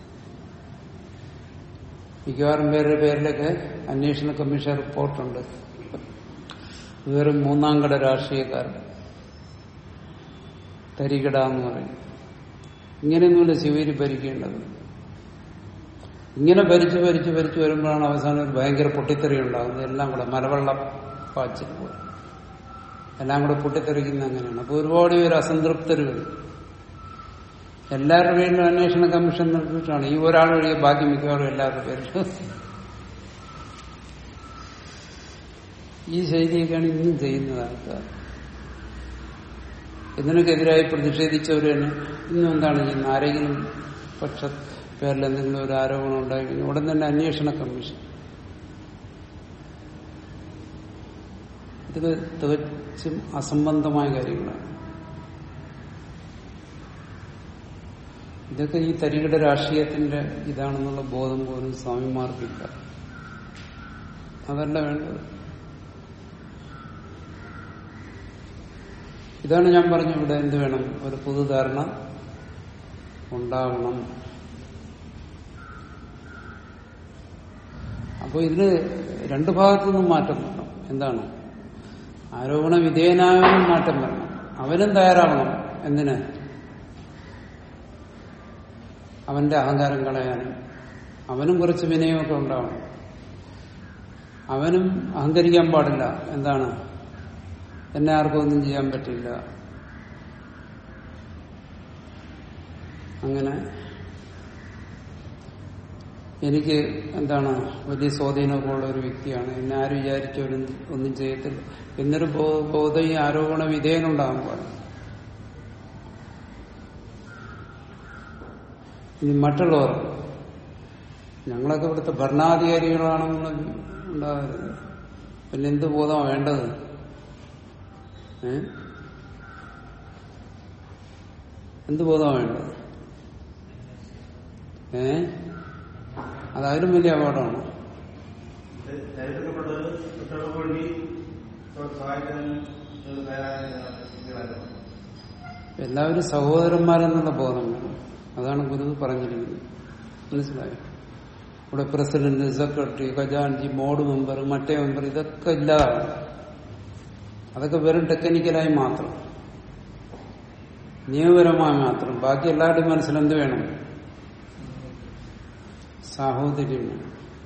മിക്കവാറും പേരുടെ പേരിലൊക്കെ അന്വേഷണ കമ്മീഷൻ റിപ്പോർട്ടുണ്ട് വെറും മൂന്നാം കട രാഷ്ട്രീയക്കാരുടെ തരികിട എന്ന് പറയും ഇങ്ങനെയൊന്നുമില്ല ശിവരി ഭരിക്കേണ്ടത് ഇങ്ങനെ ഭരിച്ച് ഭരിച്ച് ഭരിച്ച് വരുമ്പോഴാണ് അവസാനം ഒരു ഭയങ്കര പൊട്ടിത്തെറി ഉണ്ടാകുന്നത് എല്ലാം കൂടെ മലവെള്ള പാച്ചിൽ പോലെ എല്ലാം കൂടെ പൊട്ടിത്തെറിക്കുന്ന അങ്ങനെയാണ് അപ്പൊ ഒരുപാട് പേര് അസംതൃപ്തർ വരും എല്ലാവരുടെ പേരിലും അന്വേഷണ കമ്മീഷൻ നടത്തിയിട്ടാണ് ഈ ഒരാൾ വഴിയെ ബാക്കി മിക്കവാറും എല്ലാവരുടെ പേരിലും ഈ ശൈലിയൊക്കെയാണ് ഇന്നും ചെയ്യുന്നത് ആൾക്കാർ ഇതിനൊക്കെതിരായി പ്രതിഷേധിച്ചവർ തന്നെ ഇന്നും എന്താണ് ചെയ്യുന്നത് ആരെങ്കിലും പക്ഷ പേരിൽ എന്തെങ്കിലും ഒരു ആരോപണം ഉണ്ടായി ഉടൻ തന്നെ അന്വേഷണ കമ്മീഷൻ ഇത് തികച്ചും അസംബന്ധമായ കാര്യങ്ങളാണ് ഇതൊക്കെ ഈ തരികിട രാഷ്ട്രീയത്തിന്റെ ഇതാണെന്നുള്ള ബോധം പോലും സ്വാമിമാർക്കില്ല അതല്ല വേണ്ടത് ഇതാണ് ഞാൻ പറഞ്ഞു ഇവിടെ എന്ത് വേണം ഒരു പൊതുധാരണ ഉണ്ടാവണം അപ്പോൾ ഇതിന് രണ്ടു ഭാഗത്തു നിന്നും മാറ്റം വരണം എന്താണ് ആരോപണ വിധേയനായവനും മാറ്റം വരണം അവനും തയ്യാറാവണം എന്തിന് അവന്റെ അഹങ്കാരം കളയാനും അവനും കുറച്ച് വിനയമൊക്കെ ഉണ്ടാവണം അവനും അഹങ്കരിക്കാൻ പാടില്ല എന്താണ് എന്നെ ആർക്കും ഒന്നും ചെയ്യാൻ പറ്റില്ല അങ്ങനെ എനിക്ക് എന്താണ് വലിയ സ്വാധീനമൊക്കെ ഉള്ള ഒരു വ്യക്തിയാണ് എന്നെ ആര് വിചാരിച്ചവരും ഒന്നും ചെയ്യത്തില്ല എന്നൊരു ബോ- ബോധം ഈ ആരോപണ വിധേയനുണ്ടാകാൻ പാടില്ല ഇനി മറ്റുള്ളവർ ഞങ്ങളൊക്കെ ഇവിടുത്തെ ഭരണാധികാരികളാണെന്നുള്ള ഉണ്ടാകരുത് പിന്നെ എന്ത് ബോധമാണ് വേണ്ടത് ഏ എന്ത് ബോധമാണ് വേണ്ടത് ഏ അതായാലും വലിയ അപകടമാണ് ചരിത്രപ്പെട്ടത് കുട്ടികൾക്ക് വേണ്ടി സഹായിക്കുന്നതിന് തയ്യാറായ എല്ലാവരും സഹോദരന്മാരെന്നുള്ള ബോധം വേണം അതാണ് ഗുരു പറഞ്ഞിരിക്കുന്നത് മനസ്സിലായോ ഇവിടെ പ്രസിഡന്റ് സെക്രട്ടറി ഖജാൻജി ബോർഡ് മെമ്പർ മറ്റേ മെമ്പർ ഇതൊക്കെ ഇല്ലാതാണ് അതൊക്കെ വെറും ടെക്നിക്കലായി മാത്രം നിയമപരമായി മാത്രം ബാക്കി എല്ലാവരുടെയും മനസ്സിലെന്ത് വേണം സാഹോദര്യം വേണം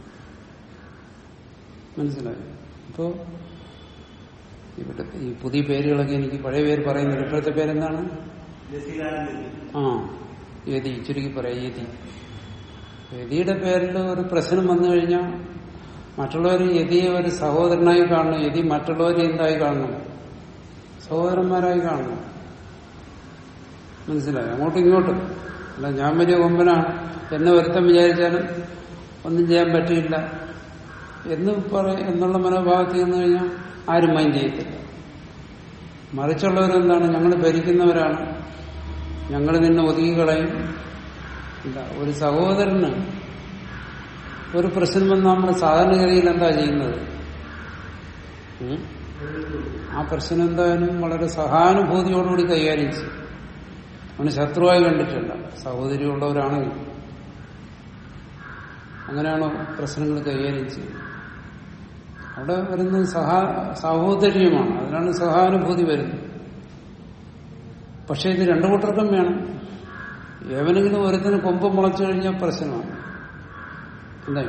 മനസ്സിലായോ അപ്പോ ഇവിടെ ഈ പുതിയ പേരുകളൊക്കെ എനിക്ക് പഴയ പേര് പറയുന്നില്ല ഇപ്പോഴത്തെ പേരെന്താണ് ജസികാനന്ദ ആ യതി ചുരുക്കി പറയാം യതി യതിയുടെ പേരിൽ ഒരു പ്രശ്നം വന്നു കഴിഞ്ഞാൽ മറ്റുള്ളവർ യതിയെ ഒരു സഹോദരനായി കാണണം യതി മറ്റുള്ളവരെ എന്തായി കാണണം സഹോദരന്മാരായി കാണണം മനസ്സിലായി അങ്ങോട്ടും ഇങ്ങോട്ടും അല്ല ഞാൻ വലിയ കൊമ്പനാണ് എന്നെ ഒരുത്തം വിചാരിച്ചാലും ഒന്നും ചെയ്യാൻ പറ്റില്ല എന്ന് പറ എന്നുള്ള മനോഭാവത്തിൽ നിന്ന് കഴിഞ്ഞാൽ ആരും മൈൻഡ് ചെയ്യത്തില്ല മറിച്ചുള്ളവരെന്താണ് ഞങ്ങൾ ഭരിക്കുന്നവരാണ് ഞങ്ങൾ നിന്നെ ഒതുക്കിക്കളയും എന്താ ഒരു സഹോദരന് ഒരു പ്രശ്നം വന്ന് നമ്മൾ സാധാരണഗതിയിൽ എന്താ ചെയ്യുന്നത് ഉം? ആ പ്രശ്നം എന്തായാലും വളരെ സഹാനുഭൂതിയോടുകൂടി കൈകാര്യം ചെയ്യും അവന് ശത്രുവായി കണ്ടിട്ടില്ല സഹോദരിയുള്ളവരാണെങ്കിൽ അങ്ങനെയാണോ പ്രശ്നങ്ങൾ കൈകാര്യം ചെയ്യുന്നത് അവിടെ വരുന്നത് സഹാ സഹോദര്യമാണ് അതിനാണ് സഹാനുഭൂതി വരുന്നത് പക്ഷെ ഇത് രണ്ടു കൂട്ടർക്കും വേണം ഏവനെങ്കിലും ഒരുത്തിന് കൊമ്പ് മുളച്ചു കഴിഞ്ഞാൽ പ്രശ്നമാണ് എന്തായി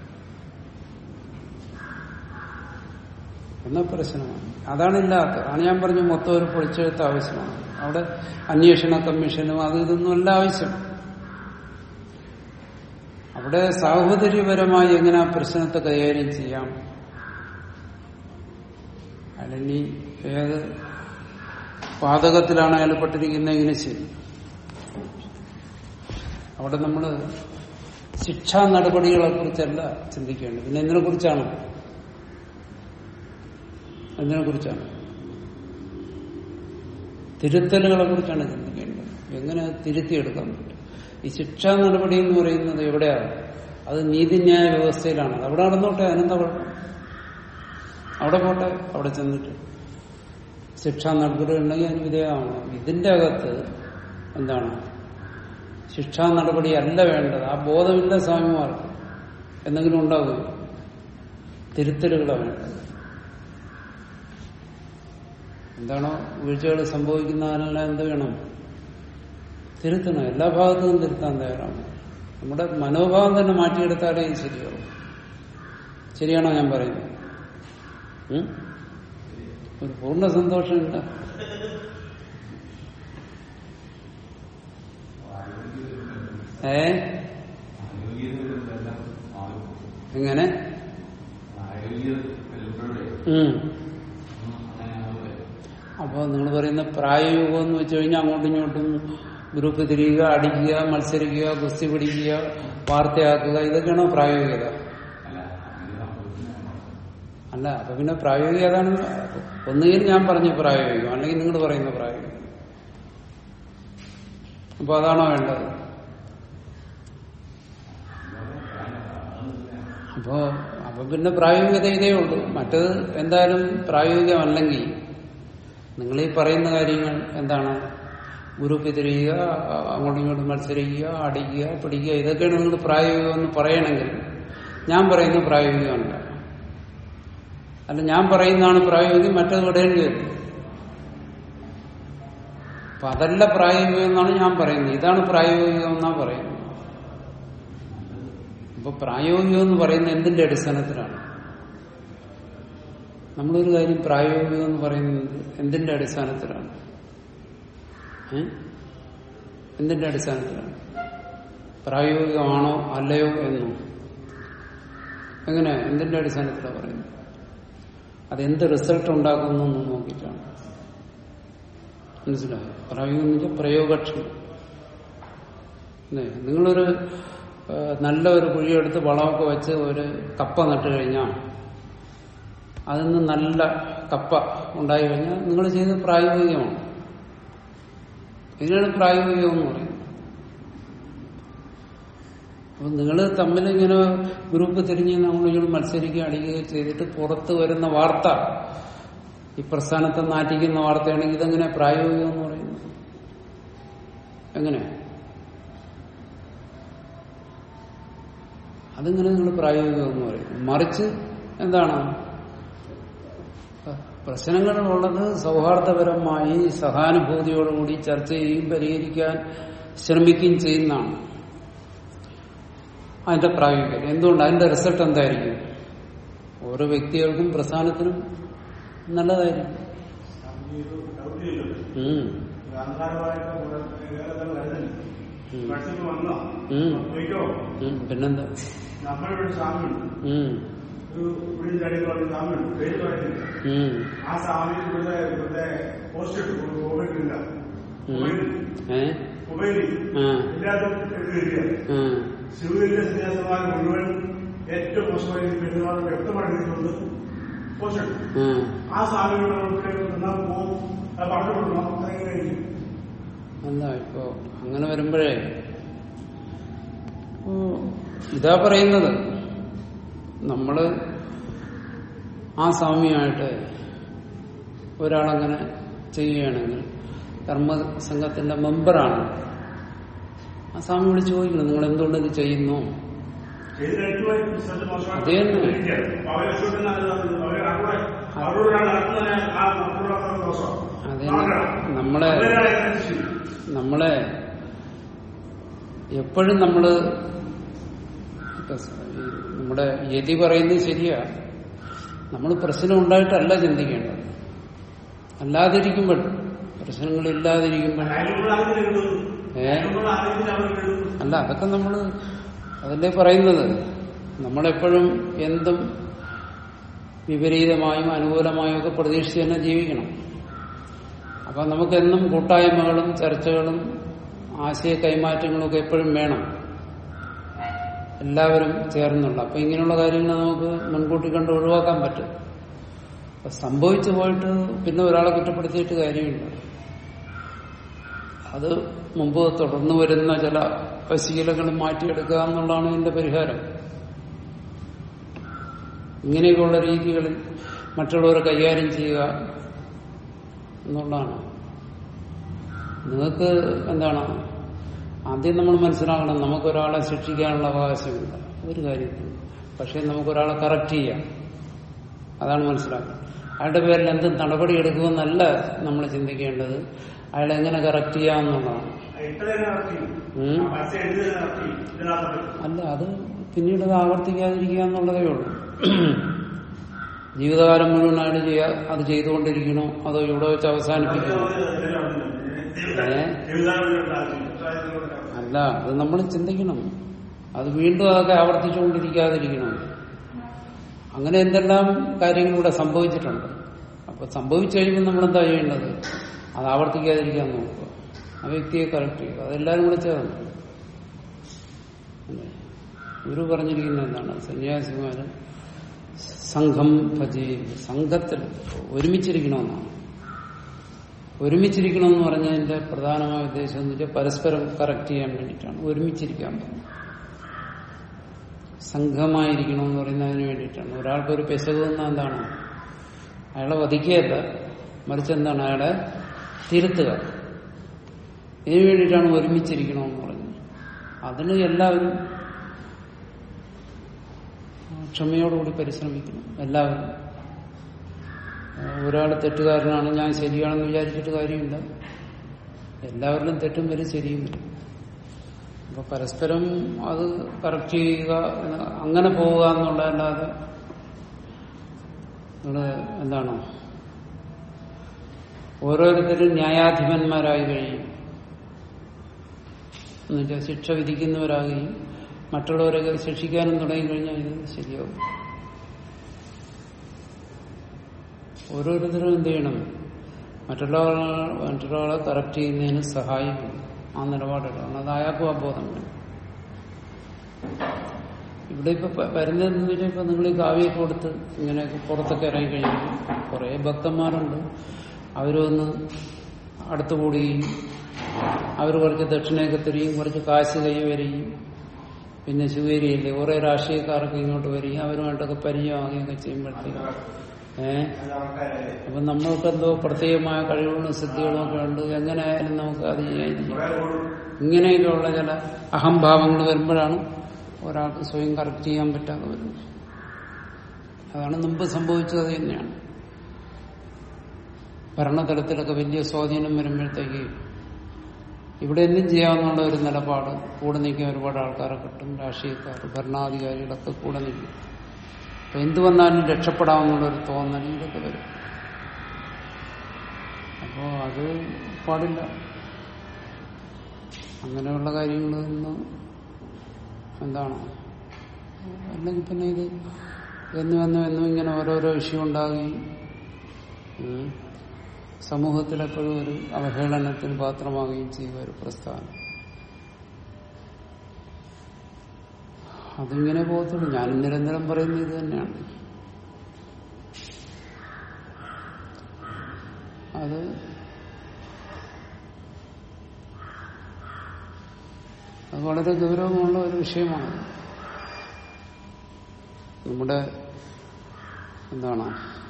എന്നാ പ്രശ്നമാണ് അതാണ് ഇല്ലാത്തത് അതാണ് ഞാൻ പറഞ്ഞു മൊത്തം ഒരു പൊളിച്ചെഴുത്ത് ആവശ്യമാണ് അവിടെ അന്വേഷണ കമ്മീഷനും അത് ഇതൊന്നും അല്ല ആവശ്യം അവിടെ സാഹോദര്യപരമായി എങ്ങനെ ആ പ്രശ്നത്തെ കൈകാര്യം ചെയ്യാം അല്ലെങ്കിൽ ഏത് പാതകത്തിലാണ് അയാൾ പെട്ടിരിക്കുന്നത് എങ്ങനെ ശരി അവിടെ നമ്മൾ ശിക്ഷാ നടപടികളെ കുറിച്ചല്ല ചിന്തിക്കേണ്ടത് പിന്നെ എന്തിനെ കുറിച്ചാണ് എന്തിനെ കുറിച്ചാണ് തിരുത്തലുകളെ കുറിച്ചാണ് ചിന്തിക്കേണ്ടത് എങ്ങനെ തിരുത്തിയെടുക്കാൻ പറ്റും ഈ ശിക്ഷാ നടപടി എന്ന് പറയുന്നത് എവിടെയാണ് അത് നീതിന്യായ വ്യവസ്ഥയിലാണ് അത് അവിടെ നടന്നോട്ടെ അതിനെന്താ കുഴപ്പം അവിടെ പോട്ടെ അവിടെ ചെന്നിട്ട് ശിക്ഷാ നടപടി ഉണ്ടെങ്കിൽ അതിന് വിധേയമാവണം ഇതിന്റെ അകത്ത് എന്താണ് ശിക്ഷാ നടപടി അല്ല വേണ്ടത് ആ ബോധമില്ല സ്വാമിമാർക്ക് എന്തെങ്കിലും ഉണ്ടാവുമോ തിരുത്തലുകളാണ് വേണ്ടത് എന്താണോ വീഴ്ചകൾ സംഭവിക്കുന്നതിനെല്ലാം എന്ത് വേണം തിരുത്തണം എല്ലാ ഭാഗത്തും തിരുത്താൻ തയ്യാറാണ് നമ്മുടെ മനോഭാവം തന്നെ മാറ്റിയെടുത്താലേ ഇത് ശരിയാവും ശരിയാണോ ഞാൻ പറയുന്നത് ഉം? ഒരു പൂർണ്ണ സന്തോഷമില്ല ഏ എങ്ങനെ ഉം. അപ്പൊ നിങ്ങൾ പറയുന്ന പ്രായോഗികം എന്ന് വെച്ച് കഴിഞ്ഞാൽ അങ്ങോട്ടും ഇങ്ങോട്ടും ഗ്രൂപ്പ് തിരിയുക അടിക്കുക മത്സരിക്കുക കുസ്തി പിടിക്കുക വാർത്തയാക്കുക ഇതൊക്കെയാണോ പ്രായോഗികത അല്ല അപ്പൊ പിന്നെ പ്രായോഗിക അതാണ് ഒന്നുകിൽ ഞാൻ പറഞ്ഞ പ്രായോഗികം അല്ലെങ്കിൽ നിങ്ങൾ പറയുന്ന പ്രായോഗികം അപ്പൊ അതാണോ വേണ്ടത് അപ്പോ അപ്പൊ പിന്നെ പ്രായോഗികത ഇതേ ഉള്ളൂ മറ്റത് എന്തായാലും പ്രായോഗികമല്ലെങ്കിൽ നിങ്ങൾ ഈ പറയുന്ന കാര്യങ്ങൾ എന്താണ് ഗ്രൂപ്പ് തിരിയുക അങ്ങോട്ടും ഇങ്ങോട്ടും മത്സരിക്കുക അടിക്കുക പിടിക്കുക ഇതൊക്കെയാണ് നിങ്ങൾ പ്രായോഗികം എന്ന് പറയണമെങ്കിൽ ഞാൻ പറയുന്നത് പ്രായോഗികമല്ല അല്ല ഞാൻ പറയുന്നതാണ് പ്രായോഗികം മറ്റത് വിടേണ്ടി വരും അപ്പൊ അതല്ല പ്രായോഗികം എന്നാണ് ഞാൻ പറയുന്നത് ഇതാണ് പ്രായോഗികം എന്നാ പറയുന്നത് അപ്പൊ പ്രായോഗികം എന്ന് പറയുന്നത് എന്തിന്റെ അടിസ്ഥാനത്തിലാണ് നമ്മളൊരു കാര്യം പ്രായോഗികം എന്ന് പറയുന്നത് എന്തിന്റെ അടിസ്ഥാനത്തിലാണ് ഏ? എന്തിന്റെ അടിസ്ഥാനത്തിലാണ് പ്രായോഗികമാണോ അല്ലയോ എന്നും എങ്ങനെ എന്തിന്റെ അടിസ്ഥാനത്തിലാണ് പറയുന്നത് അതെന്ത് റിസൾട്ട് ഉണ്ടാക്കുന്നു എന്ന് നോക്കിയിട്ടാണ് മനസ്സിലായോ പ്രായോഗികം എന്ന് വെച്ചാൽ പ്രയോഗക്ഷമം അല്ലേ? നിങ്ങളൊരു ആ, നല്ല ഒരു കുഴിയെടുത്ത് വളമൊക്കെ വെച്ച് ഒരു കപ്പ നട്ട് കഴിഞ്ഞാൽ അതിൽ നിന്ന് നല്ല കപ്പ ഉണ്ടായി കഴിഞ്ഞാൽ നിങ്ങൾ ചെയ്തത് പ്രായോഗികമാണ് ഇതിനാണ് പ്രായോഗികം എന്ന് പറയുന്നത് അപ്പൊ നിങ്ങൾ തമ്മിൽ ഇങ്ങനെ ഗ്രൂപ്പ് തിരിഞ്ഞ് നമ്മളിങ്ങനെ മത്സരിക്കുക അടിക്കുകയോ ചെയ്തിട്ട് പുറത്ത് വരുന്ന വാർത്ത ഈ പ്രസ്ഥാനത്തെ നാറ്റിക്കുന്ന വാർത്തയാണെങ്കിൽ ഇതെങ്ങനെ പ്രായോഗികം എന്ന് പറയുന്നത് എങ്ങനെ അതിങ്ങനെ നിങ്ങൾ പ്രായോഗികം എന്ന് പറയും മറിച്ച് എന്താണ് പ്രശ്നങ്ങളുള്ളത് സൗഹാർദ്ദപരമായി സഹാനുഭൂതിയോടുകൂടി ചർച്ച ചെയ്യുകയും പരിഹരിക്കാൻ ശ്രമിക്കുകയും ചെയ്യുന്നതാണ് അതിന്റെ പ്രായോഗികത എന്തുകൊണ്ട് അതിന്റെ റിസൾട്ട് എന്തായിരിക്കും ഓരോ വ്യക്തികൾക്കും പ്രസ്ഥാനത്തിനും നല്ലതായിരിക്കും ഡൗട്ടില്ലല്ലോ ഉം. അന്ധകാരമായിട്ട് വേറെ തന്നെ വരുന്നില്ല ഉം. വാട്സപ്പ് വന്നോ ഉം. പോയിക്കോ ഉം. പിന്നെന്താ നമ്മളിവിടെ സ്വാമിയുണ്ട് ഉം. ഒരു ഇവിടെ അടിക്കുന്ന സ്വാമിയുണ്ട് പേര് പറയുന്നില്ല ഉം. ആ സ്വാമി ഇവിടെ ഇവിടെ പോസ്റ്റ് ഇട്ടു മൊബൈലില്ല ഉം. മൊബൈൽ ഏ മൊബൈലിൽ ആ എല്ലാവർക്കും എഴുതിയ ആ ശിവലിന്റെ സന്യാസന്മാർ മുഴുവൻ ഏറ്റവും മോശമായി പെരുമാറും വ്യക്തമായി എഴുതിക്കൊണ്ട് പോസ്റ്റ് ഇട്ടു ആ ആ സ്വാമിയോട് നമുക്ക് എന്നാ പോകും അത് പറഞ്ഞു കൊടുക്കണം അതെങ്ങനെ ആയിരിക്കും അല്ല ഇപ്പോ അങ്ങനെ വരുമ്പോഴേ ഓ, ഇതാ പറയുന്നത് നമ്മള് ആ സ്വാമിയായിട്ട് ഒരാളങ്ങനെ ചെയ്യുകയാണെങ്കിൽ കർമ്മസംഘത്തിന്റെ മെമ്പറാണ് ആ സ്വാമി വിളിച്ച് ചോദിക്കണം നിങ്ങൾ എന്തുകൊണ്ട് ഇത് ചെയ്യുന്നു ചെയ്ത് കഴിഞ്ഞുപോയി റിസൾട്ട് മോശമായിട്ട് അതേ തന്നെ. ഇരിക്കുകയാണ്. അപ്പൊ അവരെ രക്ഷപ്പെടുന്ന ആളുകളാണ്. അവരെ അവിടെ അവരോടാണ് നടത്തുന്നതിനെ ആ മറ്റുള്ളവരുടെ ദോഷം. അതേ നമുക്കറിയാം. നമ്മളെ അവരാണ് ഇതിനെ ചെയ്യും. നമ്മളെ എപ്പോഴും നമ്മള് ഇപ്പൊ സ- ഈ നമ്മുടെ യതി പറയുന്നത് ശരിയാ നമ്മൾ പ്രശ്നം ഉണ്ടായിട്ടല്ല ചിന്തിക്കേണ്ടത് അല്ലാതിരിക്കുമ്പോൾ പ്രശ്നങ്ങളില്ലാതിരിക്കുമ്പോൾ അയൽക്കൂട്ടം ആരെങ്കിലും എഴുതുന്നു. ഏ? അയൽക്കൂട്ടം ആരെങ്കിലും അവർ എഴുതുന്നു. അല്ല അതൊക്കെ നമ്മൾ അതല്ലേ പറയുന്നത് നമ്മളെപ്പോഴും എന്തും വിപരീതമായും അനുകൂലമായും ഒക്കെ പ്രതീക്ഷിച്ച് തന്നെ ജീവിക്കണം അപ്പൊ നമുക്കെന്നും കൂട്ടായ്മകളും ചർച്ചകളും ആശയ കൈമാറ്റങ്ങളും ഒക്കെ എപ്പോഴും വേണം എല്ലാവരും ചേർന്നുള്ള അപ്പൊ ഇങ്ങനെയുള്ള കാര്യങ്ങൾ നമുക്ക് മുൻകൂട്ടി കണ്ട് ഒഴിവാക്കാൻ പറ്റും അപ്പൊ സംഭവിച്ചു പോയിട്ട് പിന്നെ ഒരാളെ കുറ്റപ്പെടുത്തിയിട്ട് കാര്യമില്ല അത് മുമ്പ് തുടർന്നു വരുന്ന ചില ശീലങ്ങൾ മാറ്റിയെടുക്കുക എന്നുള്ളതാണ് ഇതിന്റെ പരിഹാരം ഇങ്ങനെയൊക്കെയുള്ള രീതികളിൽ മറ്റുള്ളവരെ കൈകാര്യം ചെയ്യുക എന്നുള്ളതാണ് നിങ്ങൾക്ക് എന്താണ് ആദ്യം നമ്മൾ മനസ്സിലാക്കണം നമുക്കൊരാളെ ശിക്ഷിക്കാനുള്ള അവകാശമില്ല ഒരു കാര്യത്തിൽ പക്ഷെ നമുക്കൊരാളെ കറക്റ്റ് ചെയ്യാം അതാണ് മനസ്സിലാക്കുന്നത് അയാളുടെ പേരിൽ എന്ത് നടപടി എടുക്കുമെന്നല്ല നമ്മൾ ചിന്തിക്കേണ്ടത് അയാളെ എങ്ങനെ കറക്റ്റ് ചെയ്യാമെന്നുള്ളതാണ് ഇത്രയും നടത്തി ഉം. ആ പരസ്യം എഴുതിയത് നടത്തി ഇതിനകത്ത് അല്ല അത് പിന്നീട് അത് ആവർത്തിക്കാതിരിക്കുക എന്നുള്ളതേ ഉള്ളൂ ജീവിതകാലം മുഴുവൻ അയാൾ ചെയ്യാ അത് ചെയ്തുകൊണ്ടിരിക്കണോ അതോ ഇവിടെ വെച്ച് അവസാനിപ്പിക്കണോ ഏ? അല്ല അത് നമ്മൾ ചിന്തിക്കണം അത് വീണ്ടും അതൊക്കെ ആവർത്തിച്ചുകൊണ്ടിരിക്കാതിരിക്കണം അങ്ങനെ എന്തെല്ലാം കാര്യങ്ങൾ ഇവിടെ സംഭവിച്ചിട്ടുണ്ട് അപ്പൊ സംഭവിച്ചു കഴിയുമ്പോൾ നമ്മൾ എന്താ ചെയ്യേണ്ടത് അത് ആവർത്തിക്കാതിരിക്കാൻ നോക്കുക ആ വ്യക്തിയെ കറക്റ്റ് ചെയ്യുക അതെല്ലാവരും കൂടെ ചേർന്ന് അല്ലേ? ഗുരു പറഞ്ഞിരിക്കുന്നത് എന്താണ് സന്യാസിമാര് സംഘം ഭജി സംഘത്തിൽ ഒരുമിച്ചിരിക്കണമെന്നാണ് ഒരുമിച്ചിരിക്കണമെന്ന് പറഞ്ഞതിന്റെ പ്രധാനമായ ഉദ്ദേശം എന്ന് വെച്ചാൽ പരസ്പരം കറക്റ്റ് ചെയ്യാൻ വേണ്ടിയിട്ടാണ് ഒരുമിച്ചിരിക്കാൻ പറഞ്ഞത് സംഘമായിരിക്കണമെന്ന് പറയുന്നതിന് വേണ്ടിയിട്ടാണ് ഒരാൾക്ക് ഒരു പെശക് വന്നാൽ എന്താണ് അയാളെ വധിക്കുകയല്ല മറിച്ച് എന്താണ് അയാളെ തിരുത്തുക ഇതിനു വേണ്ടിയിട്ടാണ് ഒരുമിച്ചിരിക്കണമെന്ന് പറഞ്ഞത് അതിന് എല്ലാവരും ക്ഷമയോടുകൂടി പരിശ്രമിക്കണം എല്ലാവരും ഒരാൾ തെറ്റുകാരനാണ് ഞാൻ ശരിയാണെന്ന് വിചാരിച്ചിട്ട് കാര്യമില്ല എല്ലാവരിലും തെറ്റും വരും ശരിയും വരും അപ്പൊ പരസ്പരം അത് കറക്റ്റ് ചെയ്യുക എന്ന് അങ്ങനെ പോവുക എന്നുള്ളതല്ലാതെ നിങ്ങള് എന്താണ് ഓരോരുത്തരും ന്യായാധിപന്മാരായി കഴിയും എന്നുവെച്ചാൽ ശിക്ഷ വിധിക്കുന്നവരാകുകയും മറ്റുള്ളവരൊക്കെ ശിക്ഷിക്കാനും തുടങ്ങിക്കഴിഞ്ഞാൽ ഇത് ശരിയാവും ഓരോരുത്തരും എന്ത് ചെയ്യണം മറ്റുള്ള മറ്റൊരാളെ കറക്റ്റ് ചെയ്യുന്നതിന് സഹായിക്കും ആ നിലപാടെടുക്കണം അത് അയാൾക്കും അബോധം വേണം ഇവിടെ ഇപ്പൊ പ- വരുന്നതെന്ന് വെച്ചാൽ ഇപ്പൊ നിങ്ങൾ ഈ കാവ്യൊക്കെ കൊടുത്ത് ഇങ്ങനെയൊക്കെ പുറത്തൊക്കെ ഇറങ്ങി കഴിഞ്ഞാൽ കുറെ ഭക്തന്മാരുണ്ട് അവരൊന്ന് അടുത്തുകൂടുകയും അവർ കുറച്ച് ദക്ഷിണയൊക്കെ തരികയും കുറച്ച് കാശ് കൈ വരികയും പിന്നെ ശിവേരിയില്ലേ കുറെ രാഷ്ട്രീയക്കാരൊക്കെ ഇങ്ങോട്ട് വരികയും അവരുമായിട്ടൊക്കെ പരിചയമാകുകയൊക്കെ ചെയ്യുമ്പോഴത്തേക്ക് ഏഹ് അപ്പൊ നമ്മൾക്ക് എന്തോ പ്രത്യേകമായ കഴിവുകളും സിദ്ധികളും ഒക്കെ ഉണ്ട് എങ്ങനെയായാലും നമുക്ക് അത് ചെയ്യാതിരിക്കും ഇങ്ങനെയൊക്കെയുള്ള ചില അഹംഭാവങ്ങൾ വരുമ്പോഴാണ് ഒരാൾക്ക് സ്വയം കറക്റ്റ് ചെയ്യാൻ പറ്റാതെ വരുന്നത് അതാണ് മുമ്പ് സംഭവിച്ചത് തന്നെയാണ് ഭരണതലത്തിലൊക്കെ വലിയ സ്വാധീനം വരുമ്പോഴത്തേക്ക് ഇവിടെ എന്തും ചെയ്യാവുന്നുള്ള ഒരു നിലപാട് കൂടെ നിൽക്കാൻ ഒരുപാട് ആൾക്കാരെ കിട്ടും രാഷ്ട്രീയക്കാർ ഭരണാധികാരികളൊക്കെ കൂടെ നിൽക്കും അപ്പൊ എന്ത് വന്നാലും രക്ഷപ്പെടാമെന്നുള്ള ഒരു തോന്നൽ ഇതൊക്കെ വരും അപ്പോ അത് പാടില്ല അങ്ങനെയുള്ള കാര്യങ്ങളിൽ നിന്ന് എന്താണ് അല്ലെങ്കിൽ പിന്നെ ഇത് എന്നും എന്നും എന്നും ഇങ്ങനെ ഓരോരോ ഇഷ്യൂ ഉണ്ടാകുകയും ഉം, സമൂഹത്തിലെപ്പോഴും ഒരു അവഹേളനത്തിന് പാത്രമാകുകയും ചെയ്യുക ഒരു പ്രസ്ഥാനം അതിങ്ങനെ പോകത്തുള്ളൂ ഞാനും നിരന്തരം പറയുന്നത് ഇത് തന്നെയാണ് അത് അത് വളരെ ഗൗരവമുള്ള ഒരു വിഷയമാണ് നമ്മുടെ എന്താണ്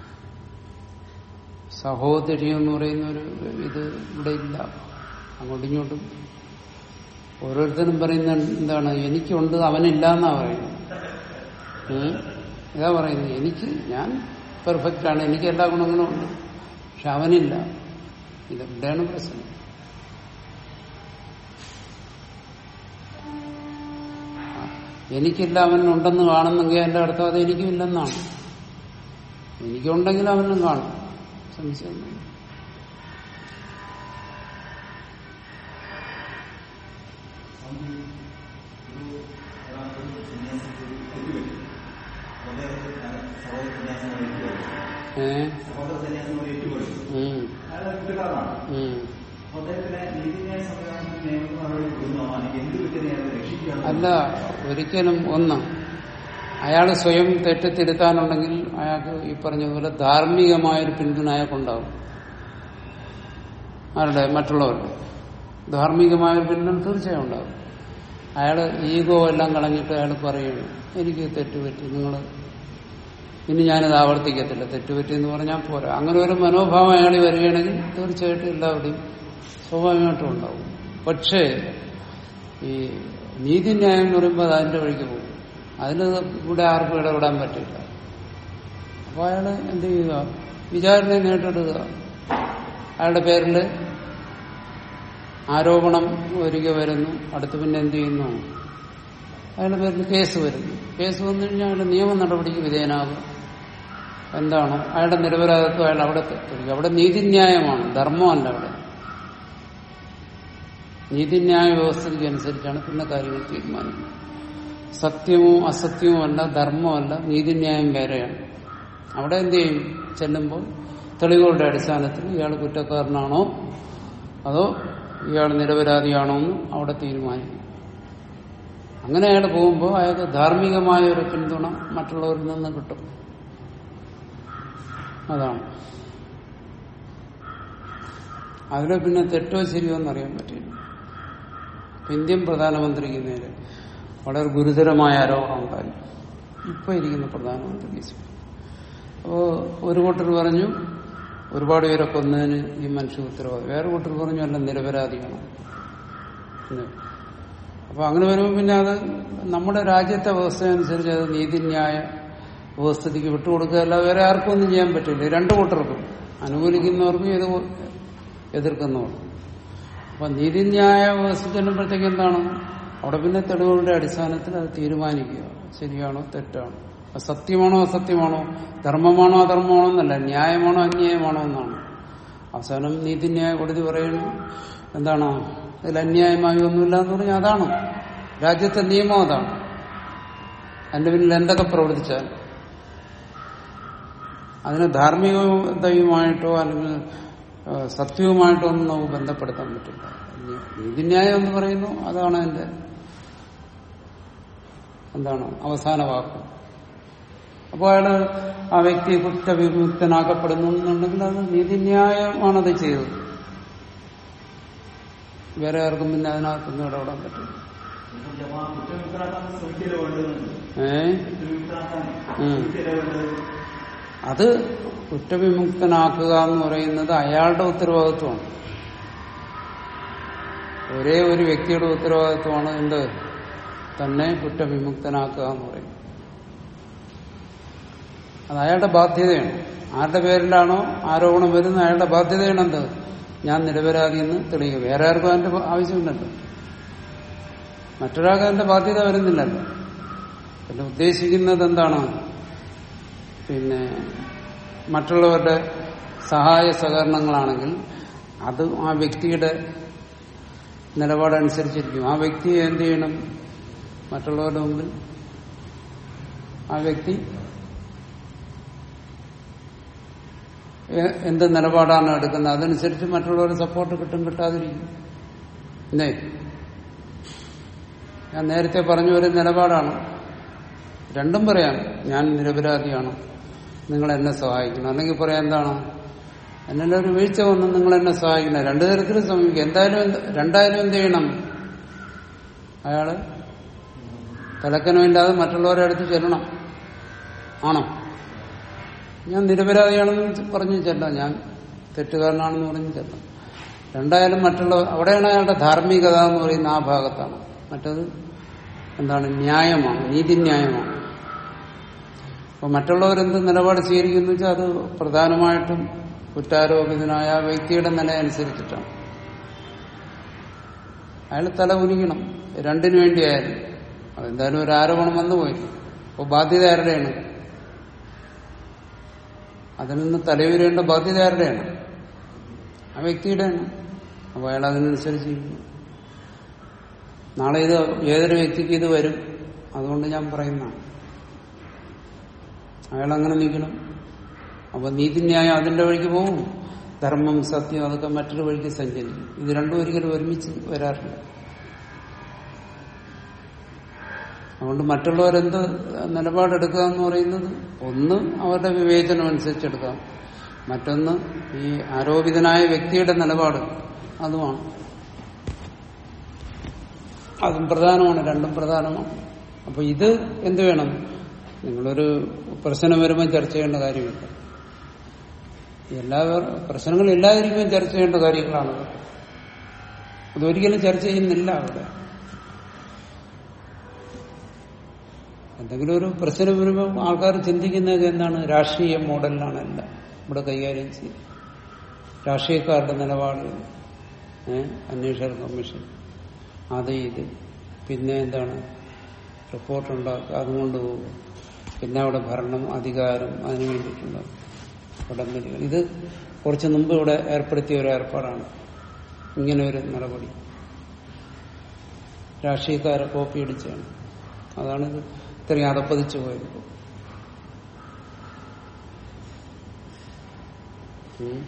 സഹോദരി എന്ന് പറയുന്ന ഒരു ഇത് ഇവിടെ ഇല്ല അങ്ങോട്ടും ഇങ്ങോട്ടും ഓരോരുത്തരും പറയുന്ന എന്താണ് എനിക്കുണ്ട് അവനില്ല എന്നാ പറയുന്നത് ഉം? ഇതാ പറയുന്നത് എനിക്ക് ഞാൻ പെർഫെക്റ്റ് ആണ് എനിക്ക് എല്ലാ ഗുണങ്ങളും ഉണ്ട് പക്ഷെ അവനില്ല ഇത് ഇവിടെയാണ് പ്രശ്നം ആ, എനിക്കില്ല അവനുണ്ടെന്ന് കാണുന്നെങ്കിൽ എന്റെ അർത്ഥം അത് എനിക്കും ഇല്ലെന്നാണ് എനിക്കുണ്ടെങ്കിൽ അവനും കാണും സംശയമൊന്നും ഏ ഉം, ഉം. അല്ല ഒരിക്കലും ഒന്ന് അയാൾ സ്വയം തെറ്റ് തിരുത്താനുണ്ടെങ്കിൽ അയാൾക്ക് ഈ പറഞ്ഞതുപോലെ ധാർമ്മികമായൊരു പിന്തുണ അയാൾക്കുണ്ടാവും ആരുടെ മറ്റുള്ളവരുടെ ധാർമ്മികമായൊരു പിന്തുണ തീർച്ചയായും ഉണ്ടാവും അയാൾ ഈഗോ എല്ലാം കളഞ്ഞിട്ട് അയാൾ പറയുന്നു എനിക്ക് തെറ്റുപറ്റി നിങ്ങൾ ഇനി ഞാനത് ആവർത്തിക്കത്തില്ല തെറ്റുപറ്റി എന്ന് പറഞ്ഞാൽ പോരാ അങ്ങനെ ഒരു മനോഭാവം അയാൾ വരികയാണെങ്കിൽ തീർച്ചയായിട്ടും എല്ലാവരുടെയും സ്വാഭാവികമായിട്ടും ഉണ്ടാവും പക്ഷേ ഈ നീതിന്യായം എന്ന് പറയുമ്പോൾ അത് അതിന്റെ വഴിക്ക് പോകും അതിന് ഇവിടെ ആർക്കും ഇടപെടാൻ പറ്റില്ല അപ്പൊ അയാള് എന്ത് ചെയ്യുക വിചാരണ നേരിട്ടെടുക്കുക അയാളുടെ പേരിൽ ആരോപണം ഒരിക്കൽ വരുന്നു അടുത്ത് പിന്നെ എന്ത് ചെയ്യുന്നു അയാളുടെ പേരിൽ കേസ് വരുന്നു കേസ് വന്നു കഴിഞ്ഞാൽ അയാളുടെ നിയമ നടപടിക്ക് വിധേയനാകുക എന്താണോ അയാളുടെ നിരപരാധിത്വം അയാൾ അവിടെ തെളിയിക്കുക അവിടെ നീതിന്യായമാണ് ധർമ്മമല്ല അവിടെ നീതിന്യായ വ്യവസ്ഥയ്ക്ക് അനുസരിച്ചാണ് പിന്നെ കാര്യങ്ങൾ തീരുമാനിക്കുന്നത് സത്യമോ അസത്യമോ അല്ല ധർമ്മമല്ല നീതിന്യായം വേറെയാണ് അവിടെ എന്ത് ചെയ്യും ചെല്ലുമ്പോൾ തെളിവുകളുടെ അടിസ്ഥാനത്തിൽ ഇയാൾ കുറ്റക്കാരനാണോ അതോ ഇയാൾ നിരപരാധിയാണോ എന്ന് അവിടെ തീരുമാനിക്കും അങ്ങനെ അയാൾ പോകുമ്പോൾ അയാൾക്ക് ധാർമ്മികമായ ഒരു പിന്തുണ മറ്റുള്ളവരിൽ നിന്ന് കിട്ടും അതാണ് അതിൽ പിന്നെ തെറ്റോ ശരിയോ എന്നറിയാൻ പറ്റില്ല ഇന്ത്യൻ പ്രധാനമന്ത്രിക്ക് നേരെ വളരെ ഗുരുതരമായ ആരോപണം ഉണ്ടായി ഇപ്പൊ ഇരിക്കുന്ന പ്രധാനമന്ത്രി അപ്പോ ഒരു കൂട്ടർ പറഞ്ഞു ഒരുപാട് പേരെ കൊന്നതിന് ഈ മനുഷ്യ ഉത്തരവാദി വേറെ കൂട്ടർ പറഞ്ഞു അല്ല നിരപരാധിയാണ് എന്ന്. അപ്പൊ അങ്ങനെ വരുമ്പോൾ പിന്നെ അത് നമ്മുടെ രാജ്യത്തെ വ്യവസ്ഥ അനുസരിച്ച് അത് നീതിന്യായ വ്യവസ്ഥിതിക്ക് വിട്ടുകൊടുക്കുക അല്ല വേറെ ആർക്കും ഒന്നും ചെയ്യാൻ പറ്റില്ല രണ്ടു കൂട്ടർക്കും അനുകൂലിക്കുന്നവർക്കും ഇത് എതിർക്കുന്നവർക്കും അപ്പൊ നീതിന്യായ വ്യവസ്ഥ ചെല്ലുമ്പോഴത്തേക്ക് എന്താണ് അവിടെ പിന്നെ തെളിവുകളുടെ അടിസ്ഥാനത്തിൽ അത് തീരുമാനിക്കുക ശരിയാണോ തെറ്റാണോ അത് സത്യമാണോ അസത്യമാണോ ധർമ്മമാണോ അധർമ്മമാണോ എന്നല്ല ന്യായമാണോ അന്യായമാണോ എന്നാണ് അവസാനം നീതിന്യായ കോടതി പറയുന്നു എന്താണ് അതിൽ അന്യായമായി ഒന്നുമില്ല എന്ന് പറഞ്ഞാൽ അതാണ് രാജ്യത്തെ നിയമം അതാണ് അതിന്റെ പിന്നിൽ എന്തൊക്കെ പ്രവർത്തിച്ചാൽ അതിന് ധാർമ്മികതയുമായിട്ടോ അല്ലെങ്കിൽ ആ, സത്യവുമായിട്ടോ ഒന്നും നമുക്ക് ബന്ധപ്പെടുത്താൻ പറ്റില്ല നീതിന്യായം എന്ന് പറയുന്നു അതാണ് അതിന്റെ എന്താണ് അവസാന വാക്ക് അപ്പോൾ അയാള് ആ വ്യക്തി കുറ്റവിമുക്തനാക്കപ്പെടുന്നു എന്നുണ്ടെങ്കിൽ അത് നീതിന്യായമാണത് ചെയ്തത് വേറെ ആർക്കും പിന്നെ അതിനകത്തൊന്നും ഇടപെടാൻ പറ്റില്ല കുറ്റവിമുക്തരാക്കാൻ ശ്രമിക്കല് വേണ്ടതുണ്ട് ഏ കുറ്റവിമുക്തരാക്കാൻ ഉം. ശ്രമിക്കല് വേണ്ടത് അത് കുറ്റവിമുക്തനാക്കുക എന്ന് പറയുന്നത് അയാളുടെ ഉത്തരവാദിത്വമാണ് ഒരേ ഒരു വ്യക്തിയുടെ ഉത്തരവാദിത്വമാണ് എന്ത് തന്നെ കുറ്റവിമുക്തനാക്കുക എന്ന് പറയുന്നത് അത് അയാളുടെ ബാധ്യതയാണ് ആരുടെ പേരിലാണോ ആരോപണം വരുന്നത് അയാളുടെ ബാധ്യതയാണ് എന്ത് ഞാൻ നിരപരാധി എന്ന് തെളിയുക വേറെ ആർക്കും അതിന്റെ ആവശ്യമില്ലല്ലോ മറ്റൊരാൾക്ക് അതിന്റെ ബാധ്യത വരുന്നില്ലല്ലോ പിന്നെ ഉദ്ദേശിക്കുന്നത് എന്താണ് പിന്നെ മറ്റുള്ളവരുടെ സഹായ സഹകരണങ്ങളാണെങ്കിൽ അത് ആ വ്യക്തിയുടെ നിലപാടനുസരിച്ചിരിക്കും ആ വ്യക്തി എന്ത് ചെയ്യണം മറ്റുള്ളവരുടെ മുമ്പിൽ ആ വ്യക്തി എ- എന്ത് നിലപാടാണ് എടുക്കുന്നത് അതനുസരിച്ച് മറ്റുള്ളവരുടെ സപ്പോർട്ട് കിട്ടും കിട്ടാതിരിക്കും ഇല്ലേ ഞാൻ നേരത്തെ പറഞ്ഞ ഒരു നിലപാടാണ് രണ്ടും പറയാം ഞാൻ നിരപരാധിയാണ് നിങ്ങൾ എന്നെ സഹായിക്കണം അല്ലെങ്കിൽ പറയാം എന്താണ് എന്നെ ഒരു വീഴ്ച വന്ന് നിങ്ങൾ എന്നെ സഹായിക്കണം രണ്ടു തരത്തിലും സമീപിക്കും എന്തായാലും എന്ത്- രണ്ടായാലും എന്ത് ചെയ്യണം അയാള് തലക്കനമില്ലാതെ മറ്റുള്ളവരെ അടുത്ത് ചെല്ലണം ആണോ ഞാൻ നിരപരാധിയാണെന്ന് പറഞ്ഞു ചെല്ലാം ഞാൻ തെറ്റുകാരനാണെന്ന് പറഞ്ഞ് ചെല്ലാം രണ്ടായാലും മറ്റുള്ള അവിടെയാണ് അയാളുടെ ധാർമ്മികത എന്ന് പറയുന്ന ആ ഭാഗത്താണ് മറ്റത് എന്താണ് ന്യായമാണ് നീതിന്യായമാണ് അപ്പൊ മറ്റുള്ളവരെന്ത് നിലപാട് സ്വീകരിക്കുന്നു വെച്ചാൽ അത് പ്രധാനമായിട്ടും കുറ്റാരോപിതനായ ആ വ്യക്തിയുടെ നില അനുസരിച്ചിട്ടാണ് അയാൾ തല കുനിക്കണം രണ്ടിനു വേണ്ടിയായാലും അതെന്തായാലും ഒരു ആരോപണം വന്നു പോയി അപ്പോൾ ബാധ്യത ആരുടെയാണ് അതിൽ നിന്ന് തലയുരേണ്ട ബാധ്യത ആരുടെയാണ് ആ വ്യക്തിയുടെയാണ് അപ്പോൾ അയാൾ അതിനനുസരിച്ച് ചെയ്യുന്നു നാളെ ഇത് ഏതൊരു വ്യക്തിക്ക് ഇത് വരും അതുകൊണ്ട് ഞാൻ പറയുന്നതാണ് അയാൾ അങ്ങനെ നിൽക്കണം അപ്പൊ നീതിന്യായം അതിന്റെ വഴിക്ക് പോകും ധർമ്മം സത്യം അതൊക്കെ മറ്റൊരു വഴിക്ക് സഞ്ചരിക്കും ഇത് രണ്ടും ഒരിക്കലും ഒരുമിച്ച് വരാറില്ല അതുകൊണ്ട് മറ്റുള്ളവരെന്ത് നിലപാടെടുക്കുക എന്ന് പറയുന്നത് ഒന്ന് അവരുടെ വിവേചനം അനുസരിച്ചെടുക്കാം മറ്റൊന്ന് ഈ ആരോപിതനായ വ്യക്തിയുടെ നിലപാട് അതുമാണ് അതും പ്രധാനമാണ് രണ്ടും പ്രധാനമാണ് അപ്പൊ ഇത് എന്ത് വേണം നിങ്ങളൊരു പ്രശ്നം വരുമ്പോൾ ചർച്ച ചെയ്യേണ്ട കാര്യമില്ല എല്ലാ പ്രശ്നങ്ങൾ ഇല്ലാതിരിക്കുമ്പോൾ ചർച്ച ചെയ്യേണ്ട കാര്യങ്ങളാണ് അതൊരിക്കലും ചർച്ച ചെയ്യുന്നില്ല അവിടെ എന്തെങ്കിലും ഒരു പ്രശ്നം വരുമ്പോൾ ആൾക്കാർ ചിന്തിക്കുന്നത് എന്താണ് രാഷ്ട്രീയ മോഡലിലാണ് എല്ലാം ഇവിടെ കൈകാര്യം ചെയ്യുന്നത് രാഷ്ട്രീയക്കാരുടെ നിലപാട് ഏഹ് അന്വേഷണ കമ്മീഷൻ അത് ഇത് പിന്നെ എന്താണ് റിപ്പോർട്ടുണ്ടാക്കുക അതുകൊണ്ട് പോകും പിന്നെ അവിടെ ഭരണം അധികാരം അതിനു വേണ്ടിയിട്ടുള്ള ഉടമ്പടികൾ ഇത് കുറച്ച് മുമ്പ് ഇവിടെ ഏർപ്പെടുത്തിയ ഒരു ഏർപ്പാടാണ് ഇങ്ങനെ ഒരു നടപടി രാഷ്ട്രീയക്കാരെ കോപ്പി അടിച്ചാണ് അതാണിത് ഇത്രയും അതപ്പതിച്ചു പോയത് ഉം.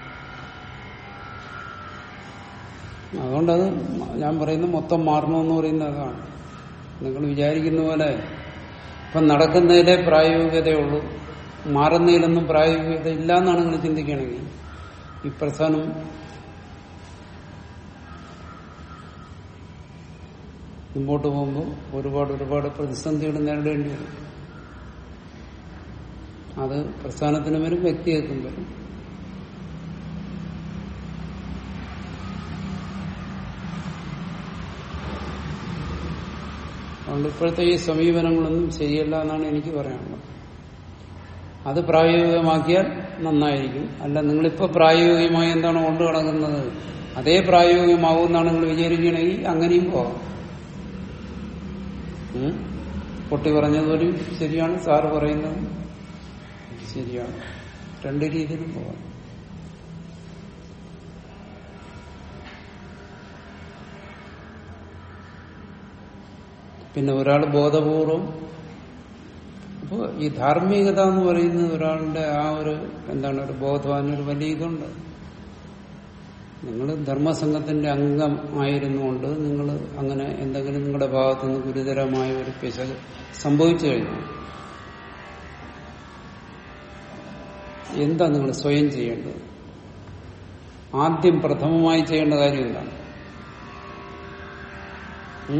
അതുകൊണ്ടത് ഞാൻ പറയുന്ന മൊത്തം മാറണമെന്ന് പറയുന്നത് അതാണ് നിങ്ങൾ വിചാരിക്കുന്ന പോലെ ഇപ്പം നടക്കുന്നതിലെ പ്രായോഗികതയുള്ളൂ മാറുന്നതിലൊന്നും പ്രായോഗികത ഇല്ല എന്നാണ് നിങ്ങൾ ചിന്തിക്കുകയാണെങ്കിൽ ഈ പ്രസ്ഥാനം മുമ്പോട്ട് പോകുമ്പോൾ ഒരുപാട് ഒരുപാട് പ്രതിസന്ധികൾ നേരിടേണ്ടി വരും അത് പ്രസ്ഥാനത്തിന് വരും വ്യക്തികൾക്കും വരും അതുകൊണ്ട് ഇപ്പോഴത്തെ ഈ സമീപനങ്ങളൊന്നും ശരിയല്ല എന്നാണ് എനിക്ക് പറയാനുള്ളത് അത് പ്രായോഗികമാക്കിയാൽ നന്നായിരിക്കും അല്ല നിങ്ങളിപ്പോ പ്രായോഗികമായി എന്താണ് കൊണ്ടു കിടക്കുന്നത് അതേ പ്രായോഗികമാകുമെന്നാണ് നിങ്ങൾ വിചാരിക്കുകയാണെങ്കിൽ അങ്ങനെയും പോകാം ഉം? പൊട്ടി പറഞ്ഞതുപോലും ശരിയാണ് സാറ് പറയുന്നത് ശരിയാണ് രണ്ട് രീതിയിലും പോകാം പിന്നെ ഒരാൾ ബോധപൂർവം അപ്പോൾ ഈ ധാർമ്മികത എന്ന് പറയുന്നത് ഒരാളുടെ ആ ഒരു എന്താണ് ഒരു ബോധവാൻ ഒരു വലിയ ഇതുണ്ട് നിങ്ങൾ ധർമ്മസംഘത്തിന്റെ അംഗം ആയിരുന്നുകൊണ്ട് നിങ്ങൾ അങ്ങനെ എന്തെങ്കിലും നിങ്ങളുടെ ഭാഗത്തുനിന്ന് ഗുരുതരമായ ഒരു പിശക് സംഭവിച്ചു കഴിഞ്ഞാൽ എന്താ നിങ്ങൾ സ്വയം ചെയ്യേണ്ടത് ആദ്യം പ്രഥമമായി ചെയ്യേണ്ട കാര്യം എന്താണ് ഉം?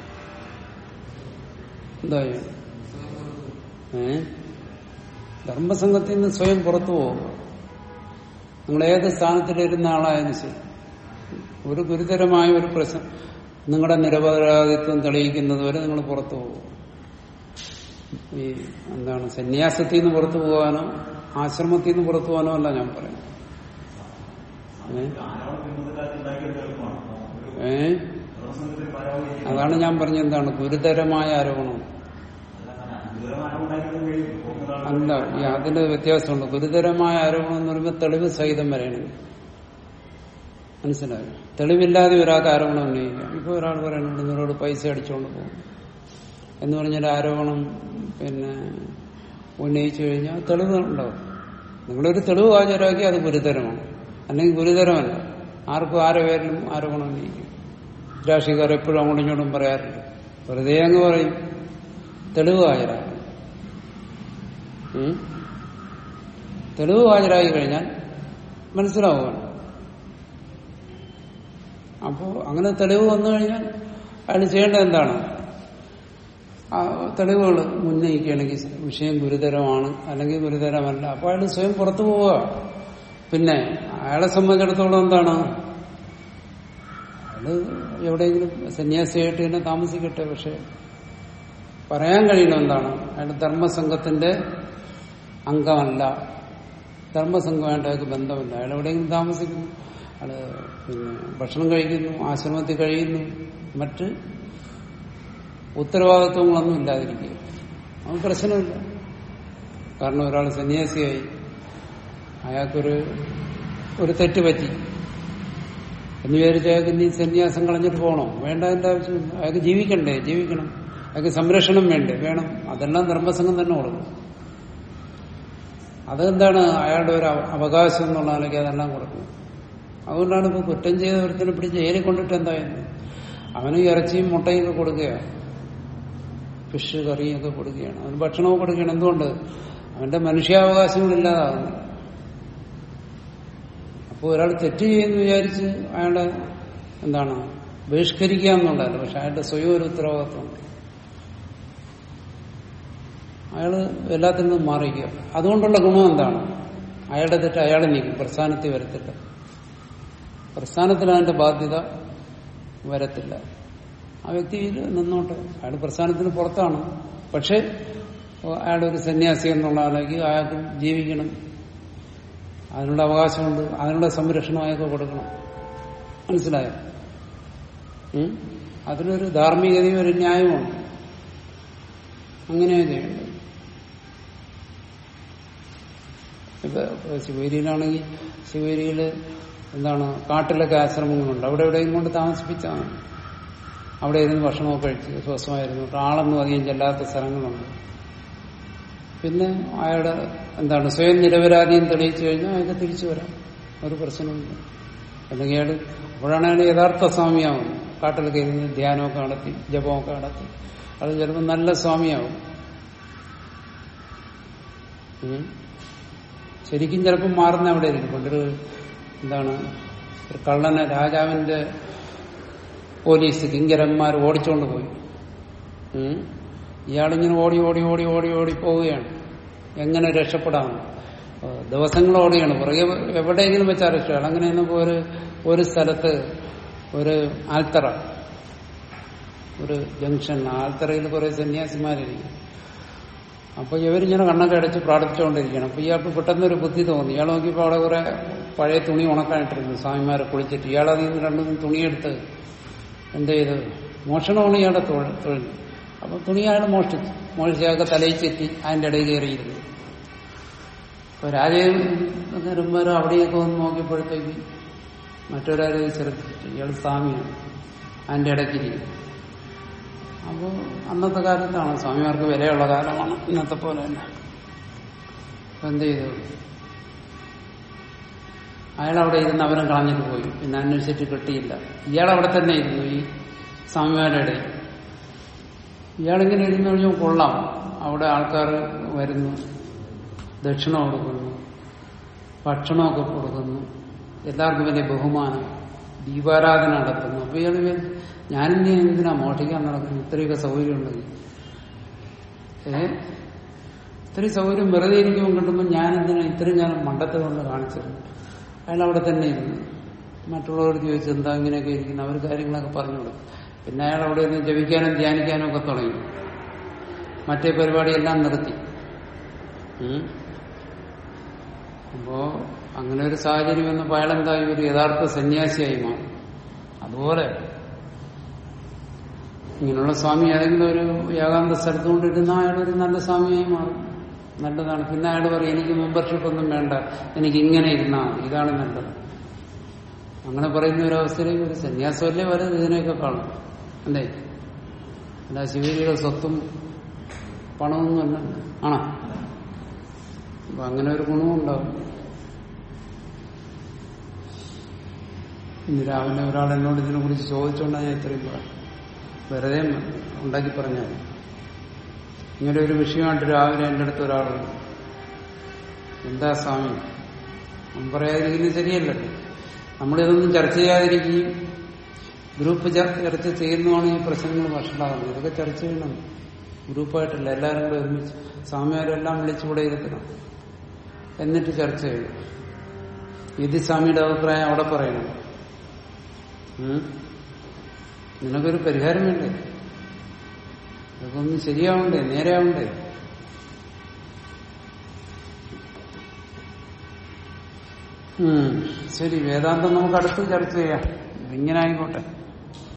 എന്താ ചെയ്യണം? ഏ ധർമ്മസംഘത്തിൽ നിന്ന് സ്വയം പുറത്തു പോകുക നിങ്ങൾ ഏത് സ്ഥാനത്തിലിരുന്ന ആളായാലും ശരി ഒരു ഗുരുതരമായ ഒരു പ്രശ്നം നിങ്ങളുടെ നിരപരാധിത്വം തെളിയിക്കുന്നത് വരെ നിങ്ങൾ പുറത്തു പോകും ഈ എന്താണ് സന്യാസത്തിൽ നിന്ന് പുറത്തു പോകാനോ ആശ്രമത്തിൽ നിന്ന് പുറത്തു പോകാനോ അല്ല ഞാൻ പറയുന്നത് ഏ? ആരോട് ഇന്നത്തെ കാലത്ത് ഉണ്ടാക്കിയെടുത്ത് എളുപ്പമാണ് ഒരു ഏ ധർമ്മസംഘത്തിൽ പരാമർശിക്കും അതാണ് ഞാൻ പറഞ്ഞ എന്താണ് ഗുരുതരമായ ആരോപണം ഗുരുതരമായ ഉണ്ടാക്കിയെടുക്കാൻ കഴിയും പോകുന്ന അല്ല ഈ അതിന് വ്യത്യാസമുണ്ട് ഗുരുതരമായ ആരോപണം എന്ന് പറയുമ്പോൾ തെളിവ് സഹിതം വരണം മനസ്സിലായോ തെളിവില്ലാതെ ഒരാൾക്ക് ആരോപണം ഉന്നയിക്കാം ഇപ്പൊ ഒരാൾ പറയുന്നുണ്ട് നിങ്ങളോട് പൈസ അടിച്ചുകൊണ്ട് പോകും എന്ന് പറഞ്ഞാൽ ആരോപണം പിന്നെ ഉന്നയിച്ചു കഴിഞ്ഞാൽ തെളിവ് ഉണ്ടാവും നിങ്ങളൊരു തെളിവ് ഹാജരാക്കി അത് ഗുരുതരമാണ് അല്ലെങ്കിൽ ഗുരുതരമല്ല ആർക്കും ആരെ പേരിലും ആരോപണം ഉന്നയിക്കും രാഷ്ട്രീയക്കാർ എപ്പോഴും അങ്ങോട്ടും ഇങ്ങോട്ടും പറയാറില്ല വെറുതെ അങ്ങ് പറയും തെളിവ് ഹാജരാക്കണം ഉം? തെളിവ് ഹാജരായി കഴിഞ്ഞാൽ മനസ്സിലാവുകയാണ് അപ്പോ അങ്ങനെ തെളിവ് വന്നു കഴിഞ്ഞാൽ അയാൾ ചെയ്യേണ്ടത് എന്താണ് ആ തെളിവുകൾ ഉന്നയിക്കുകയാണെങ്കിൽ വിഷയം ഗുരുതരമാണ് അല്ലെങ്കിൽ ഗുരുതരമല്ല അപ്പോൾ അയാൾ സ്വയം പുറത്തു പോവുക പിന്നെ അയാളെ സംബന്ധിച്ചിടത്തോളം എന്താണ് അയാള് എവിടെയെങ്കിലും സന്യാസിയായിട്ട് തന്നെ താമസിക്കട്ടെ പക്ഷെ പറയാൻ കഴിയണം എന്താണ് അയാൾ ധർമ്മസംഘത്തിന്റെ അംഗമല്ല ധർമ്മസംഘമായിട്ട് അയാൾക്ക് ബന്ധമില്ല അയാൾ എവിടെയെങ്കിലും താമസിക്കുന്നു അയാള് പിന്നെ ഭക്ഷണം കഴിക്കുന്നു ആശ്രമത്തിൽ കഴിയുന്നു മറ്റ് ഉത്തരവാദിത്വങ്ങളൊന്നും ഇല്ലാതിരിക്കുക അത് പ്രശ്നമില്ല കാരണം ഒരാൾ സന്യാസിയായി അയാൾക്കൊരു ഒരു തെറ്റ് പറ്റി എന്ന് വിചാരിച്ച് അയാൾക്ക് നീ സന്യാസം കളഞ്ഞിട്ട് പോകണോ വേണ്ട അതിന്റെ ആവശ്യമില്ല അയാൾക്ക് ജീവിക്കണ്ടേ ജീവിക്കണം അയാൾക്ക് സംരക്ഷണം വേണ്ടേ വേണം അതെല്ലാം ധർമ്മസംഘം തന്നെ കൊടുക്കും അതെന്താണ് അയാളുടെ ഒരു അവ- അവകാശം എന്നുള്ള നിലയ്ക്ക് അതെല്ലാം കൊടുക്കും അതുകൊണ്ടാണ് ഇപ്പൊ കുറ്റം ചെയ്ത ഒരുത്തിനെ പിടിച്ച് ജയിലിൽ കൊണ്ടിട്ട് എന്തായിരുന്നു അവന് ഇറച്ചിയും മുട്ടയും ഒക്കെ കൊടുക്കുകയാണ് ഫിഷ് കറിയും ഒക്കെ കൊടുക്കുകയാണ് അവന് ഭക്ഷണവും കൊടുക്കുകയാണ് എന്തുകൊണ്ട് അവന്റെ മനുഷ്യാവകാശങ്ങളില്ലാതാകുന്നു അപ്പോൾ ഒരാൾ തെറ്റ് ചെയ്യുമെന്ന് വിചാരിച്ച് അയാളെ എന്താണ് ബഹിഷ്കരിക്കുക എന്നുള്ളതല്ല പക്ഷെ അയാളുടെ സ്വയം ഒരു ഉത്തരവാദിത്വമുണ്ട് അയാള് എല്ലാത്തിൽ നിന്നും മാറിക്കുക അതുകൊണ്ടുള്ള ഗുണം എന്താണ് അയാളുടെ തെറ്റ് അയാളെ നീക്കും പ്രസ്ഥാനത്തിൽ വരത്തില്ല പ്രസ്ഥാനത്തിൽ അതിന്റെ ബാധ്യത വരത്തില്ല ആ വ്യക്തിയിൽ നിന്നോട്ടെ അയാൾ പ്രസ്ഥാനത്തിന് പുറത്താണ് പക്ഷെ അയാൾ ഒരു സന്യാസി എന്നുള്ള ആളേക്ക് അയാൾക്ക് ജീവിക്കണം അതിനുള്ള അവകാശമുണ്ട് അതിനുള്ള സംരക്ഷണം അയാൾക്ക് കൊടുക്കണം മനസ്സിലായോ ഉം? അതിലൊരു ധാർമ്മികതയും ഒരു ന്യായവുമാണ് അങ്ങനെയാ ചെയ്യേണ്ടത് ഇപ്പൊ ശിവേരിയിലാണെങ്കിൽ ശിവേരിയിൽ എന്താണ് കാട്ടിലൊക്കെ ആശ്രമങ്ങളുണ്ട് അവിടെ എവിടെയും കൊണ്ട് താമസിപ്പിച്ചാൽ മതി. അവിടെ ഇരുന്ന് ഭക്ഷണമൊക്കെ കഴിച്ച് സ്വസ്ഥമായിരുന്നു ആളൊന്നും അധികം ചെല്ലാത്ത സ്ഥലങ്ങളുണ്ട് പിന്നെ അയാളുടെ എന്താണ് സ്വയം നിരപരാധിയും തെളിയിച്ചു കഴിഞ്ഞാൽ അയാൾക്ക് തിരിച്ചു വരാം ഒരു പ്രശ്നമില്ല അല്ലെങ്കിൽ അയാൾ അപ്പോഴാണ് അയാൾ യഥാർത്ഥ സ്വാമിയാവുന്നത് കാട്ടിലൊക്കെ ഇരുന്ന് ധ്യാനമൊക്കെ നടത്തി ജപമൊക്കെ നടത്തി അത് ചിലപ്പോൾ നല്ല സ്വാമിയാവും ഉം. ശരിക്കും ചിലപ്പോൾ മാറുന്ന അവിടെ ഇരിക്കും പണ്ടൊരു എന്താണ് ഒരു കള്ളനെ രാജാവിന്റെ പോലീസ് കിങ്കരന്മാർ ഓടിച്ചുകൊണ്ട് പോയി ഉം. ഇയാളിങ്ങനെ ഓടി ഓടി ഓടി ഓടി ഓടി പോവുകയാണ് എങ്ങനെ രക്ഷപ്പെടാം ഏഹ് ദിവസങ്ങൾ ഓടുകയാണ് പുറകെ എവിടെയെങ്കിലും വെച്ചാൽ രക്ഷയാണ് അങ്ങനെ ഇന്നിപ്പോ ഒരു ഒരു സ്ഥലത്ത് ഒരു ആൽത്തറ ഒരു ജംഗ്ഷൻ ആൽത്തറയിൽ കുറെ സന്യാസിമാരിരിക്കും അപ്പൊ ഇവരിങ്ങനെ കണ്ണൊക്കെ അടച്ച് പ്രാർത്ഥിച്ചുകൊണ്ടിരിക്കണം അപ്പൊ ഇയാൾക്ക് പെട്ടെന്ന് ഒരു ബുദ്ധി തോന്നി ഇയാൾ നോക്കിയപ്പോ അവിടെ കുറെ പഴയ തുണി ഉണക്കാനിട്ടിരുന്നു സ്വാമിമാരെ കുളിച്ചിട്ട് ഇയാൾ അതിൽ നിന്ന് രണ്ടു മൂന്ന് തുണിയെടുത്ത് എന്ത് ചെയ്ത് മോഷണമാണ് ഇയാളുടെ തൊഴിൽ തൊഴിൽ അപ്പൊ തുണി അയാൾ മോഷ്ടിച്ചു മോഷ്ടിച്ച് അയാൾക്ക് തലയിൽ ചെത്തി അതിന്റെ ഇടയിൽ കയറിയിരുന്നു അപ്പൊ രാജകുമാരും അവിടെയൊക്കെ വന്ന് നോക്കിയപ്പോഴത്തേക്ക് മറ്റൊരാരെ ശ്രദ്ധിച്ചു ഇയാൾ സ്വാമിയാണ് അതിന്റെ ഇടയ്ക്കിരിക്കും അപ്പോൾ അന്നത്തെ കാലത്താണ് സ്വാമിമാർക്ക് വിലയുള്ള കാലമാണ് ഇന്നത്തെ പോലെ തന്നെ അപ്പൊ എന്ത് ചെയ്തു അയാൾ അവിടെ ഇരുന്ന് അവനെ കളഞ്ഞിട്ട് പോയി പിന്നെ അന്വേഷിച്ചിട്ട് കിട്ടിയില്ല ഇയാൾ അവിടെ തന്നെ ഇരുന്നു ഈ സ്വാമിമാരുടെ ഇടയിൽ ഇയാളിങ്ങനെ ഇരുന്ന് കഴിഞ്ഞാൽ കൊള്ളാം അവിടെ ആൾക്കാർ വരുന്നു ദക്ഷിണ കൊടുക്കുന്നു ഭക്ഷണമൊക്കെ കൊടുക്കുന്നു എല്ലാവർക്കും വലിയ ബഹുമാനം ദീപാരാധന നടത്തുന്നു അപ്പൊ ഇയാൾ വിചാരിച്ചു, ഞാനെന്തിനാ എന്തിനാ മോഷ്ടിക്കാൻ നടക്കുന്നു ഇത്രയൊക്കെ സൗകര്യം ഉണ്ടെങ്കിൽ ഏ ഇത്രയും സൗകര്യം വെറുതെ ഇരിക്കുമ്പോൾ കിട്ടുമ്പോൾ ഞാനെന്തിനാ ഇത്രയും ഞാൻ മണ്ടത്തെ കൊണ്ട് കാണിച്ചത് അയാൾ അവിടെ തന്നെ ഇരുന്നു മറ്റുള്ളവരോട് ചോദിച്ചു എന്താ ഇങ്ങനെയൊക്കെ ഇരിക്കുന്നു അവർ കാര്യങ്ങളൊക്കെ പറഞ്ഞു കൊടുക്കും പിന്നെ അയാൾ അവിടെ നിന്ന് ജപിക്കാനും ധ്യാനിക്കാനും ഒക്കെ തുടങ്ങി മറ്റേ പരിപാടിയെല്ലാം നിർത്തി ഉം. അപ്പോ അങ്ങനെ ഒരു സാഹചര്യം വന്നപ്പോൾ അയാൾ എന്തായി ഒരു യഥാർത്ഥ സന്യാസിയായി മാറി അതുപോലെ ഇങ്ങനെയുള്ള സ്വാമി ഏതെങ്കിലും ഒരു ഏകാന്ത സ്ഥലത്തുകൊണ്ടിരുന്ന അയാൾ ഒരു നല്ല സ്വാമിയായി മാറും നല്ലതാണ് പിന്നെ അയാൾ പറയും എനിക്ക് മെമ്പർഷിപ്പ് ഒന്നും വേണ്ട എനിക്ക് ഇങ്ങനെ ഇരുന്നാൽ മതി ഇതാണ് നല്ലത് അങ്ങനെ പറയുന്ന ഒരു അവസ്ഥയിലേക്ക് ഒരു സന്യാസമല്ലേ വരെ ഇതിനെയൊക്കെ കാണും അല്ലേ അല്ല ശിവരിയുടെ സ്വത്തും പണമൊന്നും അല്ല ആണോ അപ്പൊ അങ്ങനെ ഒരു ഗുണവും ഉണ്ടാവും ഇന്ന് രാവിലെ ഒരാൾ എന്നോട് ഇതിനെ കുറിച്ച് ചോദിച്ചുകൊണ്ടാണ് ഞാൻ ഇത്രയും പറഞ്ഞു വെറുതെ ഉണ്ടാക്കി പറഞ്ഞാൽ ഇങ്ങനെ ഒരു വിഷയമായിട്ട് രാവിലെ എൻ്റെ അടുത്ത് ഒരാളുണ്ട് എന്താ സ്വാമി അവൻ പറയാതിരിക്കുന്നത് ശരിയല്ലല്ലോ നമ്മളിതൊന്നും ചർച്ച ചെയ്യാതിരിക്കുകയും ഗ്രൂപ്പ് ചർ- ചർച്ച ചെയ്യുന്നതാണ് ഈ പ്രശ്നങ്ങൾ വഷളാകുന്നത് ഇതൊക്കെ ചർച്ച ചെയ്യണം ഗ്രൂപ്പായിട്ടല്ല എല്ലാവരും കൂടെ ഒരുമിച്ച് സ്വാമിമാരെല്ലാം വിളിച്ചുകൂടെ ഇരുത്തണം എന്നിട്ട് ചർച്ച ചെയ്യണം ഇത് സ്വാമിയുടെ അഭിപ്രായം അവിടെ പറയണം ഉം? നിനക്കൊരു പരിഹാരം വേണ്ടേ ഇതൊക്കെ ഒന്ന് ശരിയാവണ്ടേ നേരെയാവണ്ടേ ഉം. ശരി വേദാന്തം നമുക്ക് അടുത്ത് ചർച്ച ചെയ്യാം ഇങ്ങനെ ആയിക്കോട്ടെ